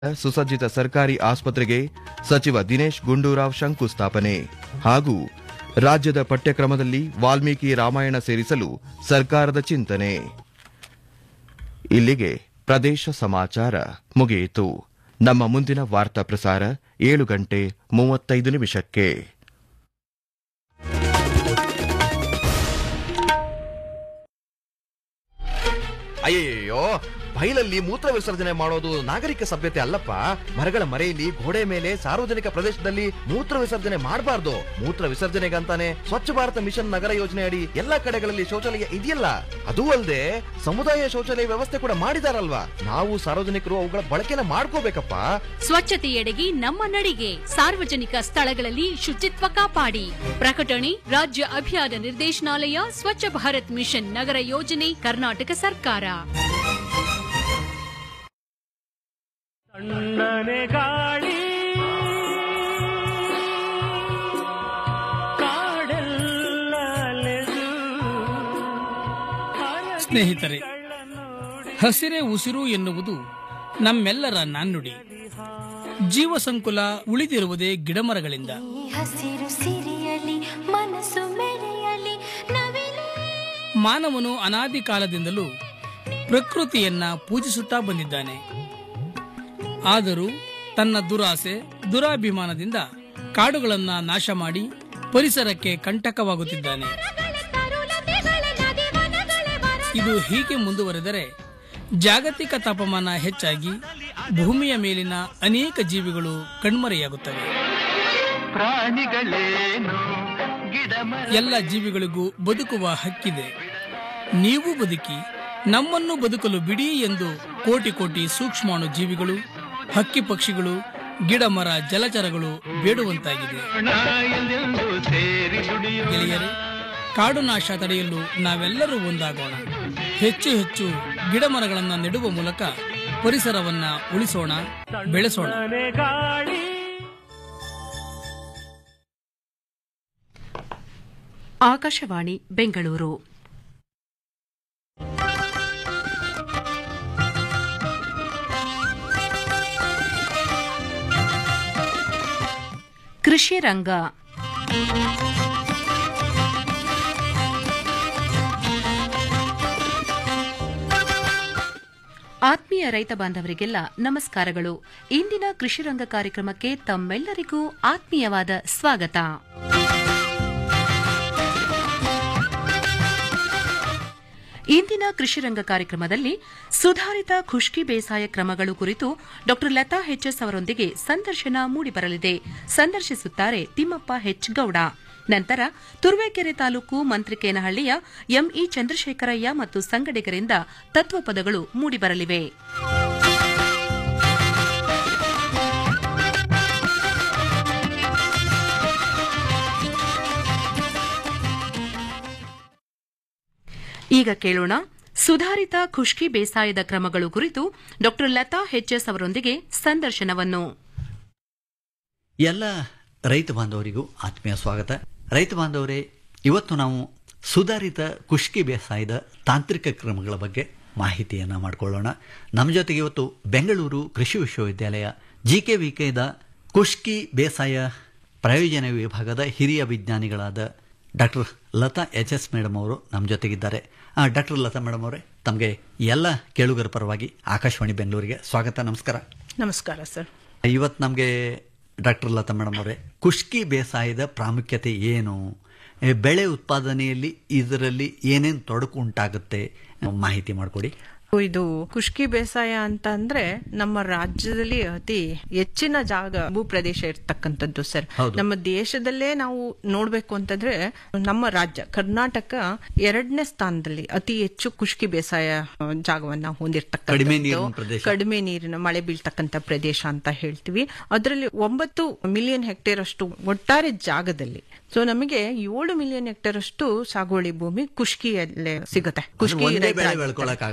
ಸುಸಜ್ಜಿತ ಸರ್ಕಾರಿ ಆಸ್ಪತ್ರೆಗೆ ಸಚಿವ ದಿನೇಶ್ ಗುಂಡೂರಾವ್ ಶಂಕುಸ್ಥಾಪನೆ ಹಾಗೂ ರಾಜ್ಯದ ಪಠ್ಯಕ್ರಮದಲ್ಲಿ ವಾಲ್ಮೀಕಿ ರಾಮಾಯಣ ಸೇರಿಸಲು ಸರ್ಕಾರದ ಚಿಂತನೆ ಇಲ್ಲಿಗೆ ಪ್ರದೇಶ ಸಮಾಚಾರ ಮುಗಿಯಿತು ನಮ್ಮ ಮುಂದಿನ ವಾರ್ತಾ ಪ್ರಸಾರ ಏಳು ಗಂಟೆ ಮೂವತ್ತೈದು ನಿಮಿಷಕ್ಕೆ ಅಯ್ಯಯ್ಯೋ ಬೈಲಲ್ಲಿ ಮೂತ್ರ ವಿಸರ್ಜನೆ ಮಾಡೋದು ನಾಗರಿಕ ಸಭ್ಯತೆ ಅಲ್ಲಪ್ಪ ಮರಗಳ ಮರೆಯಲ್ಲಿ ಗೋಡೆ ಮೇಲೆ ಸಾರ್ವಜನಿಕ ಪ್ರದೇಶದಲ್ಲಿ ಮೂತ್ರ ವಿಸರ್ಜನೆ ಮಾಡಬಾರ್ದು ಮೂತ್ರ ವಿಸರ್ಜನೆಗಂತಾನೆ ಸ್ವಚ್ಛ ಭಾರತ ಮಿಷನ್ ನಗರ ಯೋಜನೆ ಅಡಿ ಎಲ್ಲಾ ಕಡೆಗಳಲ್ಲಿ ಶೌಚಾಲಯ ಇದೆಯಲ್ಲ ಅದೂ ಅಲ್ಲದೆ ಸಮುದಾಯ ಶೌಚಾಲಯ ವ್ಯವಸ್ಥೆ ಕೂಡ ಮಾಡಿದಾರಲ್ವಾ ನಾವು ಸಾರ್ವಜನಿಕರು ಅವುಗಳ ಬಳಕೆನ ಮಾಡ್ಕೋಬೇಕಪ್ಪ ಸ್ವಚ್ಛತೆಯೆಡೆಗೆ ನಮ್ಮ ನಡಿಗೆ ಸಾರ್ವಜನಿಕ ಸ್ಥಳಗಳಲ್ಲಿ ಶುಚಿತ್ವ ಕಾಪಾಡಿ ಪ್ರಕಟಣೆ ರಾಜ್ಯ ಅಭಿಯಾನ ನಿರ್ದೇಶನಾಲಯ ಸ್ವಚ್ಛ ಭಾರತ್ ಮಿಷನ್ ನಗರ ಯೋಜನೆ ಕರ್ನಾಟಕ ಸರ್ಕಾರ ತಣ್ಣನೆ ಗಾಳಿ ಕಾಡೆಲ್ಲ ಅಲೆದು ಸ್ನೇಹಿತರೆ ಹಸಿರೇ ಉಸಿರು ಎನ್ನುವುದು ನಮ್ಮೆಲ್ಲರ ನಾಣ್ಣುಡಿ ಜೀವ ಸಂಕುಲ ಉಳಿದಿರುವುದೇ ಗಿಡಮರಗಳಿಂದ ಈ ಹಸಿರು ಸಿರಿಯಲಿ ಮನಸ್ಸು ಮೆರೆಯಲಿ ನವಿಲೇ ಮಾನವನು ಅನಾದಿ ಕಾಲದಿಂದಲೂ ಪ್ರಕೃತಿಯನ್ನ ಪೂಜಿಸುತ್ತಾ ಬಂದಿದ್ದಾನೆ ಆದರೂ ತನ್ನ ದುರಾಸೆ ದುರಾಭಿಮಾನದಿಂದ ಕಾಡುಗಳನ್ನ ನಾಶ ಮಾಡಿ ಪರಿಸರಕ್ಕೆ ಕಂಟಕವಾಗುತ್ತಿದ್ದಾನೆ ಇದು ಹೀಗೆ ಮುಂದುವರೆದರೆ ಜಾಗತಿಕ ತಾಪಮಾನ ಹೆಚ್ಚಾಗಿ ಭೂಮಿಯ ಮೇಲಿನ ಅನೇಕ ಜೀವಿಗಳು ಕಣ್ಮರೆಯಾಗುತ್ತವೆ ಪ್ರಾಣಿಗಳೇನು ಗಿಡ ಎಲ್ಲ ಜೀವಿಗಳಿಗೂ ಬದುಕುವ ಹಕ್ಕಿದೆ ನೀವು ಬದುಕಿ ನಮ್ಮನ್ನು ಬದುಕಲು ಬಿಡಿ ಎಂದು ಕೋಟಿ ಕೋಟಿ ಸೂಕ್ಷ್ಮಾಣು ಜೀವಿಗಳು ಹಕ್ಕಿ ಪಕ್ಷಿಗಳು ಗಿಡ ಮರ ಜಲಚರಗಳು ಬೇಡುವಂತಾಗಿದೆ ಎಲ್ಲೆಂದು ಸೇರಿ ದುಡಿಯೋ ಗೆಳೆಯರೆ ಕಾಡು ನಾಶ ತಡೆಯಲು ನಾವೆಲ್ಲರೂ ಒಂದಾಗೋಣ ಹೆಚ್ಚು ಹೆಚ್ಚು ಗಿಡ ಮರಗಳನ್ನು ನೆಡುವ ಮೂಲಕ ಪರಿಸರವನ್ನ ಉಳಿಸೋಣ ಬೆಳೆಸೋಣ ತಣ್ಣನೆ ಗಾಳಿ ಆಕಾಶವಾಣಿ ಬೆಂಗಳೂರು ಕೃಷಿ ರಂಗ ಆತ್ಮೀಯ ರೈತ ಬಾಂಧವರಿಗೆಲ್ಲ ನಮಸ್ಕಾರಗಳು ಇಂದಿನ ಕೃಷಿ ರಂಗ ಕಾರ್ಯಕ್ರಮಕ್ಕೆ ತಮ್ಮೆಲ್ಲರಿಗೂ ಆತ್ಮೀಯವಾದ ಸ್ವಾಗತ ಇಂದಿನ ಕೃಷಿ ರಂಗ ಕಾರ್ಯಕ್ರಮದಲ್ಲಿ ಸುಧಾರಿತ ಖುಷ್ಕಿ ಬೇಸಾಯ ಕ್ರಮಗಳು ಕುರಿತು ಡಾ ಲತಾ ಎಚ್ಎಸ್ ಅವರೊಂದಿಗೆ ಸಂದರ್ಶನ ಮೂಡಿಬರಲಿದೆ ಸಂದರ್ಶಿಸುತ್ತಾರೆ ತಿಮ್ಮಪ್ಪ ಹೆಚ್ ಗೌಡ ನಂತರ ತುರುವೇಕೆರೆ ತಾಲೂಕು ಮಂತ್ರಿಕೇನಹಳ್ಳಿಯ ಎಂಇ ಚಂದ್ರಶೇಖರಯ್ಯ ಮತ್ತು ಸಂಗಡಿಗರಿಂದ ತತ್ವಪದಗಳು ಮೂಡಿಬರಲಿವೆ ಈಗ ಕೇಳೋಣ ಸುಧಾರಿತ ಖುಷ್ಕಿ ಬೇಸಾಯದ ಕ್ರಮಗಳು ಕುರಿತು ಡಾ ಲತಾ ಎಚ್ಎಸ್ ಅವರೊಂದಿಗೆ ಸಂದರ್ಶನವನ್ನು ಎಲ್ಲ ರೈತ ಬಾಂಧವರಿಗೂ ಆತ್ಮೀಯ ಸ್ವಾಗತ ರೈತ ಬಾಂಧವರೇ ಇವತ್ತು ನಾವು ಸುಧಾರಿತ ಕುಷ್ಕಿ ಬೇಸಾಯದ ತಾಂತ್ರಿಕ ಕ್ರಮಗಳ ಬಗ್ಗೆ ಮಾಹಿತಿಯನ್ನು ಮಾಡಿಕೊಳ್ಳೋಣ ನಮ್ಮ ಜೊತೆಗೆ ಇವತ್ತು ಬೆಂಗಳೂರು ಕೃಷಿ ವಿಶ್ವವಿದ್ಯಾಲಯ ಜಿ ಕೆ ವಿ ಕೆದ ಕುಷ್ಕಿ ಬೇಸಾಯ ಪ್ರಯೋಜನ ವಿಭಾಗದ ಹಿರಿಯ ವಿಜ್ಞಾನಿಗಳಾದ doctor Latha H S madam ಅವರು ನಮ್ಮ ಜೊತೆಗಿದ್ದಾರೆ ಡಾಕ್ಟರ್ ಲತಾ ಮೇಡಮ್ ಅವರೇ ತಮಗೆ ಎಲ್ಲ ಕೇಳುಗರ ಪರವಾಗಿ ಆಕಾಶವಾಣಿ ಬೆಂಗಳೂರಿಗೆ ಸ್ವಾಗತ ನಮಸ್ಕಾರ ನಮಸ್ಕಾರ ಸರ್ ಇವತ್ತು ನಮಗೆ ಡಾಕ್ಟರ್ ಲತಾ ಮೇಡಮ್ ಅವರೇ ಕುಷ್ಕಿ ಬೇಸಾಯದ ಪ್ರಾಮುಖ್ಯತೆ ಏನು ಏ, ಬೆಳೆ ಉತ್ಪಾದನೆಯಲ್ಲಿ ಇದರಲ್ಲಿ ಏನೇನು ತೊಡಕು ಉಂಟಾಗುತ್ತೆ ಮಾಹಿತಿ ಮಾಡಿಕೊಡಿ ಇದು ಖುಷ್ಕಿ ಬೇಸಾಯ ಅಂತ ಅಂದ್ರೆ ನಮ್ಮ ರಾಜ್ಯದಲ್ಲಿ ಅತಿ ಹೆಚ್ಚಿನ ಜಾಗ ಭೂಪ್ರದೇಶ ಇರ್ತಕ್ಕಂಥದ್ದು ಸರ್ ಹೌದು. ನಮ್ಮ ದೇಶದಲ್ಲೇ ನಾವು ನೋಡ್ಬೇಕು ಅಂತಂದ್ರೆ ನಮ್ಮ ರಾಜ್ಯ ಕರ್ನಾಟಕ ಎರಡನೇ ಸ್ಥಾನದಲ್ಲಿ ಅತಿ ಹೆಚ್ಚು ಖುಷ್ಕಿ ಬೇಸಾಯ ಆ, ಜಾಗವನ್ನ ಹೊಂದಿರ್ತಕ್ಕಂಥ ಕಡಿಮೆ ನೀರಿನ ಪ್ರದೇಶ. ಕಡಿಮೆ ನೀರಿನ ಮಳೆ ಬೀಳ್ತಕ್ಕಂಥ ಪ್ರದೇಶ ಅಂತ ಹೇಳ್ತೀವಿ ಅದರಲ್ಲಿ ಒಂಬತ್ತು ಮಿಲಿಯನ್ ಹೆಕ್ಟೇರ್ ಅಷ್ಟು ಒಟ್ಟಾರೆ ಜಾಗದಲ್ಲಿ ಸೊ ನಮಗೆ ಏಳು ಮಿಲಿಯನ್ ಹೆಕ್ಟೇರ್ ಅಷ್ಟು ಸಾಗುವಳಿ ಭೂಮಿ ಖುಷ್ಕಿಯಲ್ಲೇ ಸಿಗುತ್ತೆ ಖುಷ್ಕಿ ಒಂದೇ ಬೆಳೆ ರೈತರಾಗಿರ್ತಾರೆ. ಬೆಳ್ಕೊಳಕ್ಕಾಗತ್ತೆ. ಒಂದೇ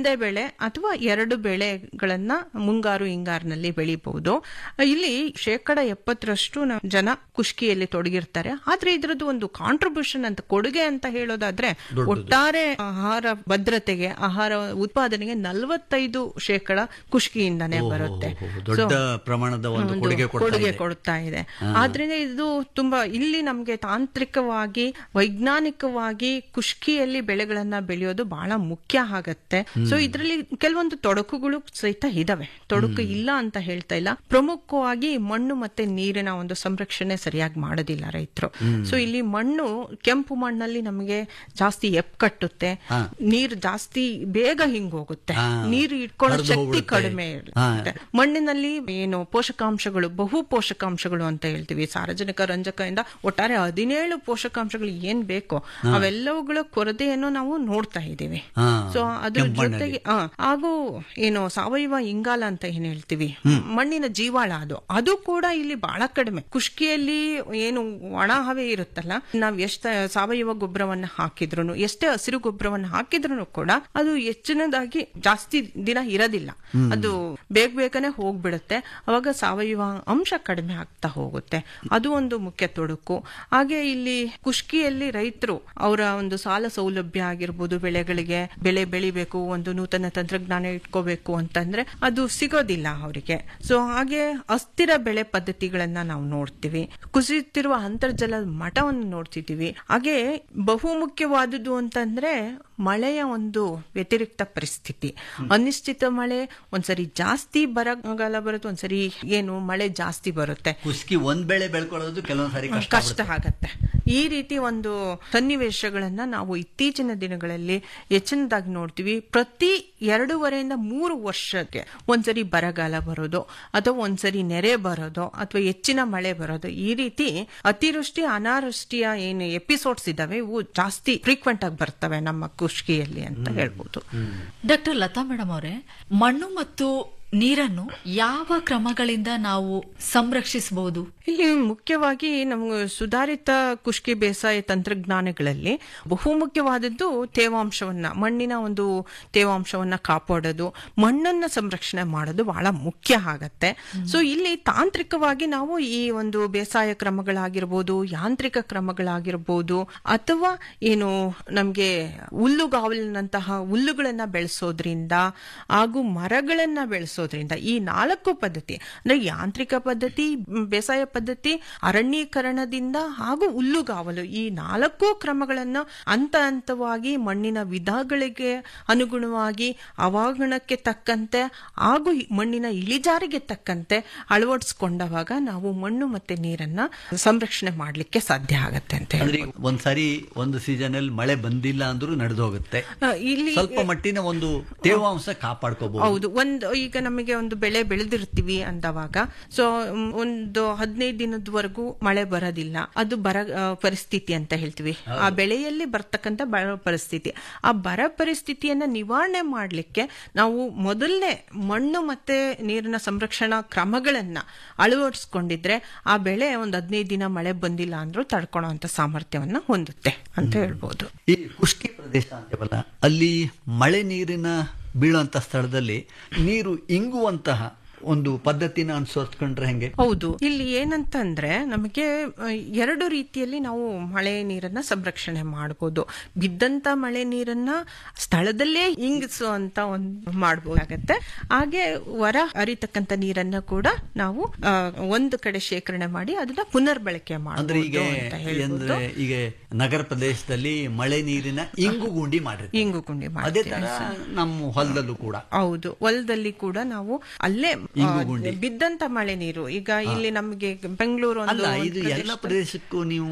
ಒಂದೇ ಬೆಳೆ ಅಥವಾ ಎರಡು ಬೆಳೆಗಳನ್ನ ಮುಂಗಾರು ಹಿಂಗಾರಿನಲ್ಲಿ ಬೆಳಿಬಹುದು ಇಲ್ಲಿ ಶೇಕಡ ಎಪ್ಪತ್ತರಷ್ಟು ನ- ಜನ ಕುಷ್ಕಿಯಲ್ಲಿ ತೊಡಗಿರ್ತಾರೆ ಆದ್ರೆ ಇದ್ರದ್ದು ಒಂದು ಕಾಂಟ್ರಿಬ್ಯೂಷನ್ ಅಂತ ಕೊಡುಗೆ ಅಂತ ಹೇಳೋದಾದ್ರೆ ಒಟ್ಟಾರೆ ಆಹಾರ ಭದ್ರತೆಗೆ ಆಹಾರ ಉತ್ಪಾದನೆಗೆ ನಲವತ್ತೈದು ಶೇಕಡ ಕುಷ್ಕಿಯಿಂದಾನೇ ಬರುತ್ತೆ ದೊಡ್ಡ So, ಪ್ರಮಾಣದ ಒಂದು ಒಂದು ಕೊಡುಗೆ ಕೊಡ್ತಾ ಕೊಡುಗೆ ಇದೆ. ಕೊಡ್ತಾ ಇದೆ ಆದ್ರಿಂದ ಇದು ತುಂಬಾ ಇಲ್ಲಿ ನಮ್ಗೆ ತಾಂತ್ರಿಕವಾಗಿ ವೈಜ್ಞಾನಿಕವಾಗಿ ಕುಷ್ಕಿಯಲ್ಲಿ ಬೆಳೆಗಳನ್ನ ಬೆಳೆಯೋದು ಬಹಳ ಮುಖ್ಯ ಆಗತ್ತೆ ಸೊ ಇದರಲ್ಲಿ ಕೆಲವೊಂದು ತೊಡಕುಗಳು ಸಹಿತ ಇದಾವೆ ತೊಡಕು ಇಲ್ಲ ಅಂತ ಹೇಳ್ತಾ ಇಲ್ಲ ಪ್ರಮುಖವಾಗಿ ಮಣ್ಣು ಮತ್ತೆ ನೀರಿನ ಒಂದು ಸಂರಕ್ಷಣೆ ಸರಿಯಾಗಿ ಮಾಡೋದಿಲ್ಲ ರೈತರು ಸೊ ಇಲ್ಲಿ ಮಣ್ಣು ಕೆಂಪು ಮಣ್ಣಲ್ಲಿ ನಮಗೆ ಜಾಸ್ತಿ ಎಪ್ ಕಟ್ಟುತ್ತೆ ನೀರು ಜಾಸ್ತಿ ಬೇಗ ಹಿಂಗೋಗುತ್ತೆ ಹಾ. ನೀರು ಇಟ್ಕೊಳ್ಳೋ ಹರ್ದು ಶಕ್ತಿ ಹೋಗ್ಬಿಡುತ್ತೆ. ಕಡಿಮೆ ಇರುತ್ತೆ ಮಣ್ಣಿನಲ್ಲಿ ಏನು ಪೋಷಕಾಂಶಗಳು ಬಹು ಪೋಷಕಾಂಶಗಳು ಅಂತ ಹೇಳ್ತೀವಿ ಸಾರಜನಕ ರಂಜಕದಿಂದ ಒಟ್ಟಾರೆ ಹದಿನೇಳು ಪೋಷಕಾಂಶಗಳು ಏನ್ ಬೇಕೋ ಅವೆಲ್ಲವುಗಳ ಕೊರತೆಯನ್ನು ನಾವು ನೋಡ್ತಾ ಇದ್ದೀವಿ ಹಾ. ಸೊ ಅದ್ರ ಕೆಂಪು ಮಣ್ಣಲ್ಲಿ. ಜೊತೆಗೆ ಆ, ಹಾಗೂ ಏನು ಸಾವಯವ ಇಂಗಾಲ ಅಂತ ಏನ್ ಹೇಳ್ತೀವಿ ಮಣ್ಣಿನ ಜೀವಾಳ ಅದು ಅದು ಕೂಡ ಇಲ್ಲಿ ಬಹಳ ಕಡಿಮೆ ಕುಷ್ಕಿಯಲ್ಲಿ ಏನು ಒಣ ಹವೆ ಇರುತ್ತಲ್ಲ ನಾವ್ ಎಷ್ಟ ಸಾವಯವ ಗೊಬ್ಬರವನ್ನ ಹಾಕಿದ್ರು ಎಷ್ಟೇ ಹಸಿರು ಗೊಬ್ಬರವನ್ನ ಹಾಕಿದ್ರು ಕೂಡ ಅದು ಹೆಚ್ಚಿನದಾಗಿ ಜಾಸ್ತಿ ದಿನ ಇರೋದಿಲ್ಲ ಅದು ಬೇಗ ಬೇಗನೆ ಹೋಗ್ಬಿಡುತ್ತೆ ಅವಾಗ ಸಾವಯವ ಅಂಶ ಕಡಿಮೆ ಆಗ್ತಾ ಹೋಗುತ್ತೆ ಅದು ಒಂದು ಮುಖ್ಯ ತೊಡಕು ಹಾಗೆ ಇಲ್ಲಿ ಕುಷ್ಕಿಯಲ್ಲಿ ರೈತರು ಅವರ ಒಂದು ಸಾಲ ಸೌಲಭ್ಯ ಆಗಿರ್ಬೋದು ಬೆಳೆಗಳಿಗೆ ಬೆಳೆ ಬೆಳಿಬೇಕು ಒಂದು ನೂತನ ತಂತ್ರಜ್ಞಾನ ಇಟ್ಕೋಬೇಕು ಅಂತಂದ್ರೆ ಅದು ಸಿಗೋದಿಲ್ಲ ಅವರಿಗೆ ಸೊ ಹಾಗೆ ಅಸ್ಥಿರ ಬೆಳೆ ಪದ್ಧತಿಗಳನ್ನ ನಾವು ನೋಡ್ತೀವಿ ಕುಸಿಯುತ್ತಿರುವ ಅಂತರ್ಜಲದ ಮಟ್ಟವನ್ನು ನೋಡ್ತಿದ್ದೀವಿ ಹಾಗೆ ಬಹು ಮುಖ್ಯವಾದುದು ಅಂತಂದ್ರೆ ಮಳೆಯ ಒಂದು ವ್ಯತಿರಿಕ್ತ ಪರಿಸ್ಥಿತಿ ಅನಿಶ್ಚಿತ ಮಳೆ ಒಂದ್ಸರಿ ಜಾಸ್ತಿ ಬರಗಾಲ ಬರುತ್ತೆ ಒಂದ್ಸರಿ ಏನು ಮಳೆ ಜಾಸ್ತಿ ಬರುತ್ತೆ ಕುಸ್ಕಿ ಒಂದ್ ಬೆಳೆ ಬೆಳ್ಕೊಳ್ಳೋದು ಕೆಲವೊಂದ್ ಸಾರಿ ಕಷ್ಟ ಕಷ್ಟ ಆಗತ್ತೆ ಈ ರೀತಿ ಒಂದು ಸನ್ನಿವೇಶಗಳನ್ನ ನಾವು ಇತ್ತೀಚಿನ ದಿನಗಳಲ್ಲಿ ಹೆಚ್ಚಿನದಾಗಿ ನೋಡ್ತೀವಿ ಪ್ರತಿ ಎರಡೂವರೆಯಿಂದ ಮೂರು ವರ್ಷಕ್ಕೆ ಒಂದ್ಸರಿ ಬರಗಾಲ ಬರೋದು ಅಥವಾ ಒಂದ್ಸರಿ ನೆರೆ ಬರೋದು ಅಥವಾ ಹೆಚ್ಚಿನ ಮಳೆ ಬರೋದು ಈ ರೀತಿ ಅತಿವೃಷ್ಟಿ ಅನಾವೃಷ್ಟಿಯ ಏನು ಎಪಿಸೋಡ್ಸ್ ಇದಾವೆ ಇವು ಜಾಸ್ತಿ ಫ್ರೀಕ್ವೆಂಟ್ ಆಗಿ ಬರ್ತವೆ ನಮ್ಮ ಕುಷ್ಕಿಯಲ್ಲಿ ಅಂತ ಹೇಳ್ಬೋದು ಡಾಕ್ಟರ್ ಲತಾ ಮೇಡಮ್ ಅವರೇ ಮಣ್ಣು ಮತ್ತು ನೀರನ್ನು ಯಾವ ಕ್ರಮಗಳಿಂದ ನಾವು ಸಂರಕ್ಷಿಸಬಹುದು ಇಲ್ಲಿ ಮುಖ್ಯವಾಗಿ ನಮ್ಗೆ ಸುಧಾರಿತ ಕುಷ್ಕಿ ಬೇಸಾಯ ತಂತ್ರಜ್ಞಾನಗಳಲ್ಲಿ ಬಹು ಮುಖ್ಯವಾದದ್ದು ತೇವಾಂಶವನ್ನ ಮಣ್ಣಿನ ಒಂದು ತೇವಾಂಶವನ್ನ ಕಾಪಾಡೋದು ಮಣ್ಣನ್ನ ಸಂರಕ್ಷಣೆ ಮಾಡೋದು ಬಹಳ ಮುಖ್ಯ ಆಗತ್ತೆ ಸೊ ಇಲ್ಲಿ ತಾಂತ್ರಿಕವಾಗಿ ನಾವು ಈ ಒಂದು ಬೇಸಾಯ ಕ್ರಮಗಳಾಗಿರ್ಬೋದು ಯಾಂತ್ರಿಕ ಕ್ರಮಗಳಾಗಿರ್ಬೋದು ಅಥವಾ ಏನು ನಮ್ಗೆ ಹುಲ್ಲುಗಾವಲಿನಂತಹ ಹುಲ್ಲುಗಳನ್ನ ಬೆಳೆಸೋದ್ರಿಂದ ಹಾಗೂ ಮರಗಳನ್ನ ಬೆಳೆಸೋದ್ರಿಂದ ಈ ನಾಲ್ಕು ಪದ್ಧತಿ ಅಂದ್ರೆ ಯಾಂತ್ರಿಕ ಪದ್ಧತಿ ಮ್, ಬೇಸಾಯ ಪದ್ಧತಿ ಅರಣ್ಯೀಕರಣದಿಂದ ಹಾಗೂ ಹುಲ್ಲುಗಾವಲು ಈ ನಾಲ್ಕು ಕ್ರಮಗಳನ್ನು ಹಂತ ಹಂತವಾಗಿ ಮಣ್ಣಿನ ವಿಧಗಳಿಗೆ ಅನುಗುಣವಾಗಿ ಹವಾಗುಣಕ್ಕೆ ತಕ್ಕಂತೆ ಹಾಗೂ ಈ ಮಣ್ಣಿನ ಇಳಿಜಾರಿಗೆ ತಕ್ಕಂತೆ ಅಳವಡಿಸ್ಕೊಂಡವಾಗ ನಾವು ಮಣ್ಣು ಮತ್ತೆ ನೀರನ್ನ ಸಂರಕ್ಷಣೆ ಮಾಡ್ಲಿಕ್ಕೆ ಸಾಧ್ಯ ಆಗತ್ತೆ ಅಂತ ಅಂದ್ರೆ ಹೇಳ್ಬೋದು ಈಗ ಒಂದ್ ಸಾರಿ ಒಂದು ಸೀಸನ್ ಅಲ್ಲಿ ಮಳೆ ಬಂದಿಲ್ಲ ಅಂದ್ರೂ ನಡೆದು ಹೋಗುತ್ತೆ ಆ, ಇಲ್ಲಿ ಸ್ವಲ್ಪ ಮಟ್ಟಿನ ಒಂದು ತೇವಾಂಶ ಕಾಪಾಡ್ಕೋಬಹುದು ಹೌದು ಒಂದು ಈಗ ನಮಗೆ ಒಂದು ಬೆಳೆ ಬೆಳೆದಿರ್ತೀವಿ ಅಂದವಾಗ ಸೊ ಒಂದು ಹದಿನೈದು ದಿನದವರೆಗೂ ಮಳೆ ಬರೋದಿಲ್ಲ ಅದು ಬರ ಆ, ಪರಿಸ್ಥಿತಿ ಅಂತ ಹೇಳ್ತೀವಿ ಆ ಬೆಳೆಯಲ್ಲಿ ಬರ್ತಕ್ಕಂಥ ಬರ ಪರಿಸ್ಥಿತಿ ಆ ಬರ ಪರಿಸ್ಥಿತಿಯನ್ನ ನಿವಾರಣೆ ಮಾಡ್ಲಿಕ್ಕೆ ನಾವು ಮೊದಲನೇ ಮಣ್ಣು ಮತ್ತೆ ನೀರಿನ ಸಂರಕ್ಷಣಾ ಕ್ರಮಗಳನ್ನ ಅಳವಡಿಸ್ಕೊಂಡಿದ್ರೆ ಆ ಬೆಳೆ ಒಂದು ಹದಿನೈದು ದಿನ ಮಳೆ ಬಂದಿಲ್ಲ ಅಂದ್ರೂ ತಡ್ಕೊಳ್ಳುವಂತ ಸಾಮರ್ಥ್ಯವನ್ನ ಹೊಂದುತ್ತೆ ಅಂತ ಹೇಳ್ಬೋದು ಈ ಕುಷ್ಕಿ ಪ್ರದೇಶ ಅಂತೇವಲ್ಲ ಅಲ್ಲಿ ಮಳೆ ನೀರಿನ ಬೀಳುವಂತ ಸ್ಥಳದಲ್ಲಿ ನೀರು ಇಂಗುವಂತಹ ಒಂದು ಪದ್ಧತಿನ ಅನುಸರಿಸ್ಕೊಂಡ್ರೆ ಹೆಂಗೆ ಹೌದು ಇಲ್ಲಿ ಏನಂತಂದ್ರೆ ನಮಗೆ ಅಹ್, ಎರಡು ರೀತಿಯಲ್ಲಿ ನಾವು ಮಳೆ ನೀರನ್ನ ಸಂರಕ್ಷಣೆ ಮಾಡಬಹುದು ಬಿದ್ದಂತ ಮಳೆ ನೀರನ್ನ ಸ್ಥಳದಲ್ಲೇ ಇಂಗಿಸುವಂತ ಒಂದು ಮಾಡಬಹುದಾಗತ್ತೆ ಹಾಗೆ ಹೊರ ಹರಿತಕ್ಕಂತ ನೀರನ್ನ ಕೂಡ ನಾವು ಅಹ್, ಒಂದು ಕಡೆ ಶೇಖರಣೆ ಮಾಡಿ ಅದನ್ನ ಪುನರ್ ಬಳಕೆ ಅಂದ್ರೆ ಈಗ ಮಾಡಬಹುದು ಅಂತ ಹೇಳ್ಬೋದು ಅಂದ್ರೆ ಈಗ ನಗರ ಪ್ರದೇಶದಲ್ಲಿ ಮಳೆ ನೀರಿನ ಇಂಗು ಗುಂಡಿ ಮಾಡಿರ್ತೀವಿ ಇಂಗು ಗುಂಡಿ ಅದೇ ಮಾಡ್ತೀವಿ ತರ ನಮ್ಮ ಹೊಲದಲ್ಲೂ ಕೂಡ ಹೌದು ಹೊಲದಲ್ಲಿ ಕೂಡ ನಾವು ಅಲ್ಲೇ ಆ, ಇಂಗು ಗುಂಡಿ. ಬಿದ್ದಂತ ಮಳೆ ನೀರು ಈಗ ಇಲ್ಲಿ ನಮಗೆ ಬೆಂಗಳೂರು ಒಂದು ಅಲ್ಲ ಇದು ಎಲ್ಲ ಪ್ರದೇಶಕ್ಕೂ ನೀವು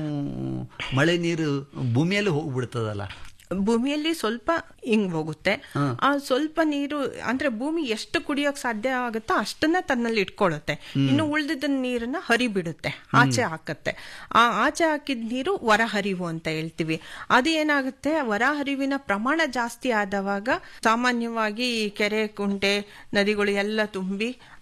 ಮಳೆ ನೀರು ಭೂಮಿಯಲ್ಲಿ ಹೋಗ್ಬಿಡ್ತದಲ್ಲ ಭೂಮಿಯಲ್ಲಿ ಸ್ವಲ್ಪ ಹಿಂಗ್ ಹೋಗುತ್ತೆ ಆ ಸ್ವಲ್ಪ ನೀರು ಅಂದ್ರೆ ಭೂಮಿ ಎಷ್ಟು ಕುಡಿಯೋಕ್ ಸಾಧ್ಯ ಆಗುತ್ತೋ ಅಷ್ಟನ್ನ ತನ್ನಲ್ಲಿ ಇಟ್ಕೊಳ್ಳುತ್ತೆ ಇನ್ನು ಉಳಿದಿದ್ದ ನೀರನ್ನ ಹರಿಬಿಡುತ್ತೆ ಆಚೆ ಹಾಕತ್ತೆ ಆ ಆಚೆ ಹಾಕಿದ ನೀರು ಹೊರ ಹರಿವು ಅಂತ ಹೇಳ್ತೀವಿ ಅದು ಏನಾಗುತ್ತೆ ಹೊರ ಹರಿವಿನ ಪ್ರಮಾಣ ಜಾಸ್ತಿ ಆದವಾಗ ಸಾಮಾನ್ಯವಾಗಿ ಈ ಕೆರೆ ಕುಂಟೆ ನದಿಗಳು ಎಲ್ಲ ತುಂಬಿ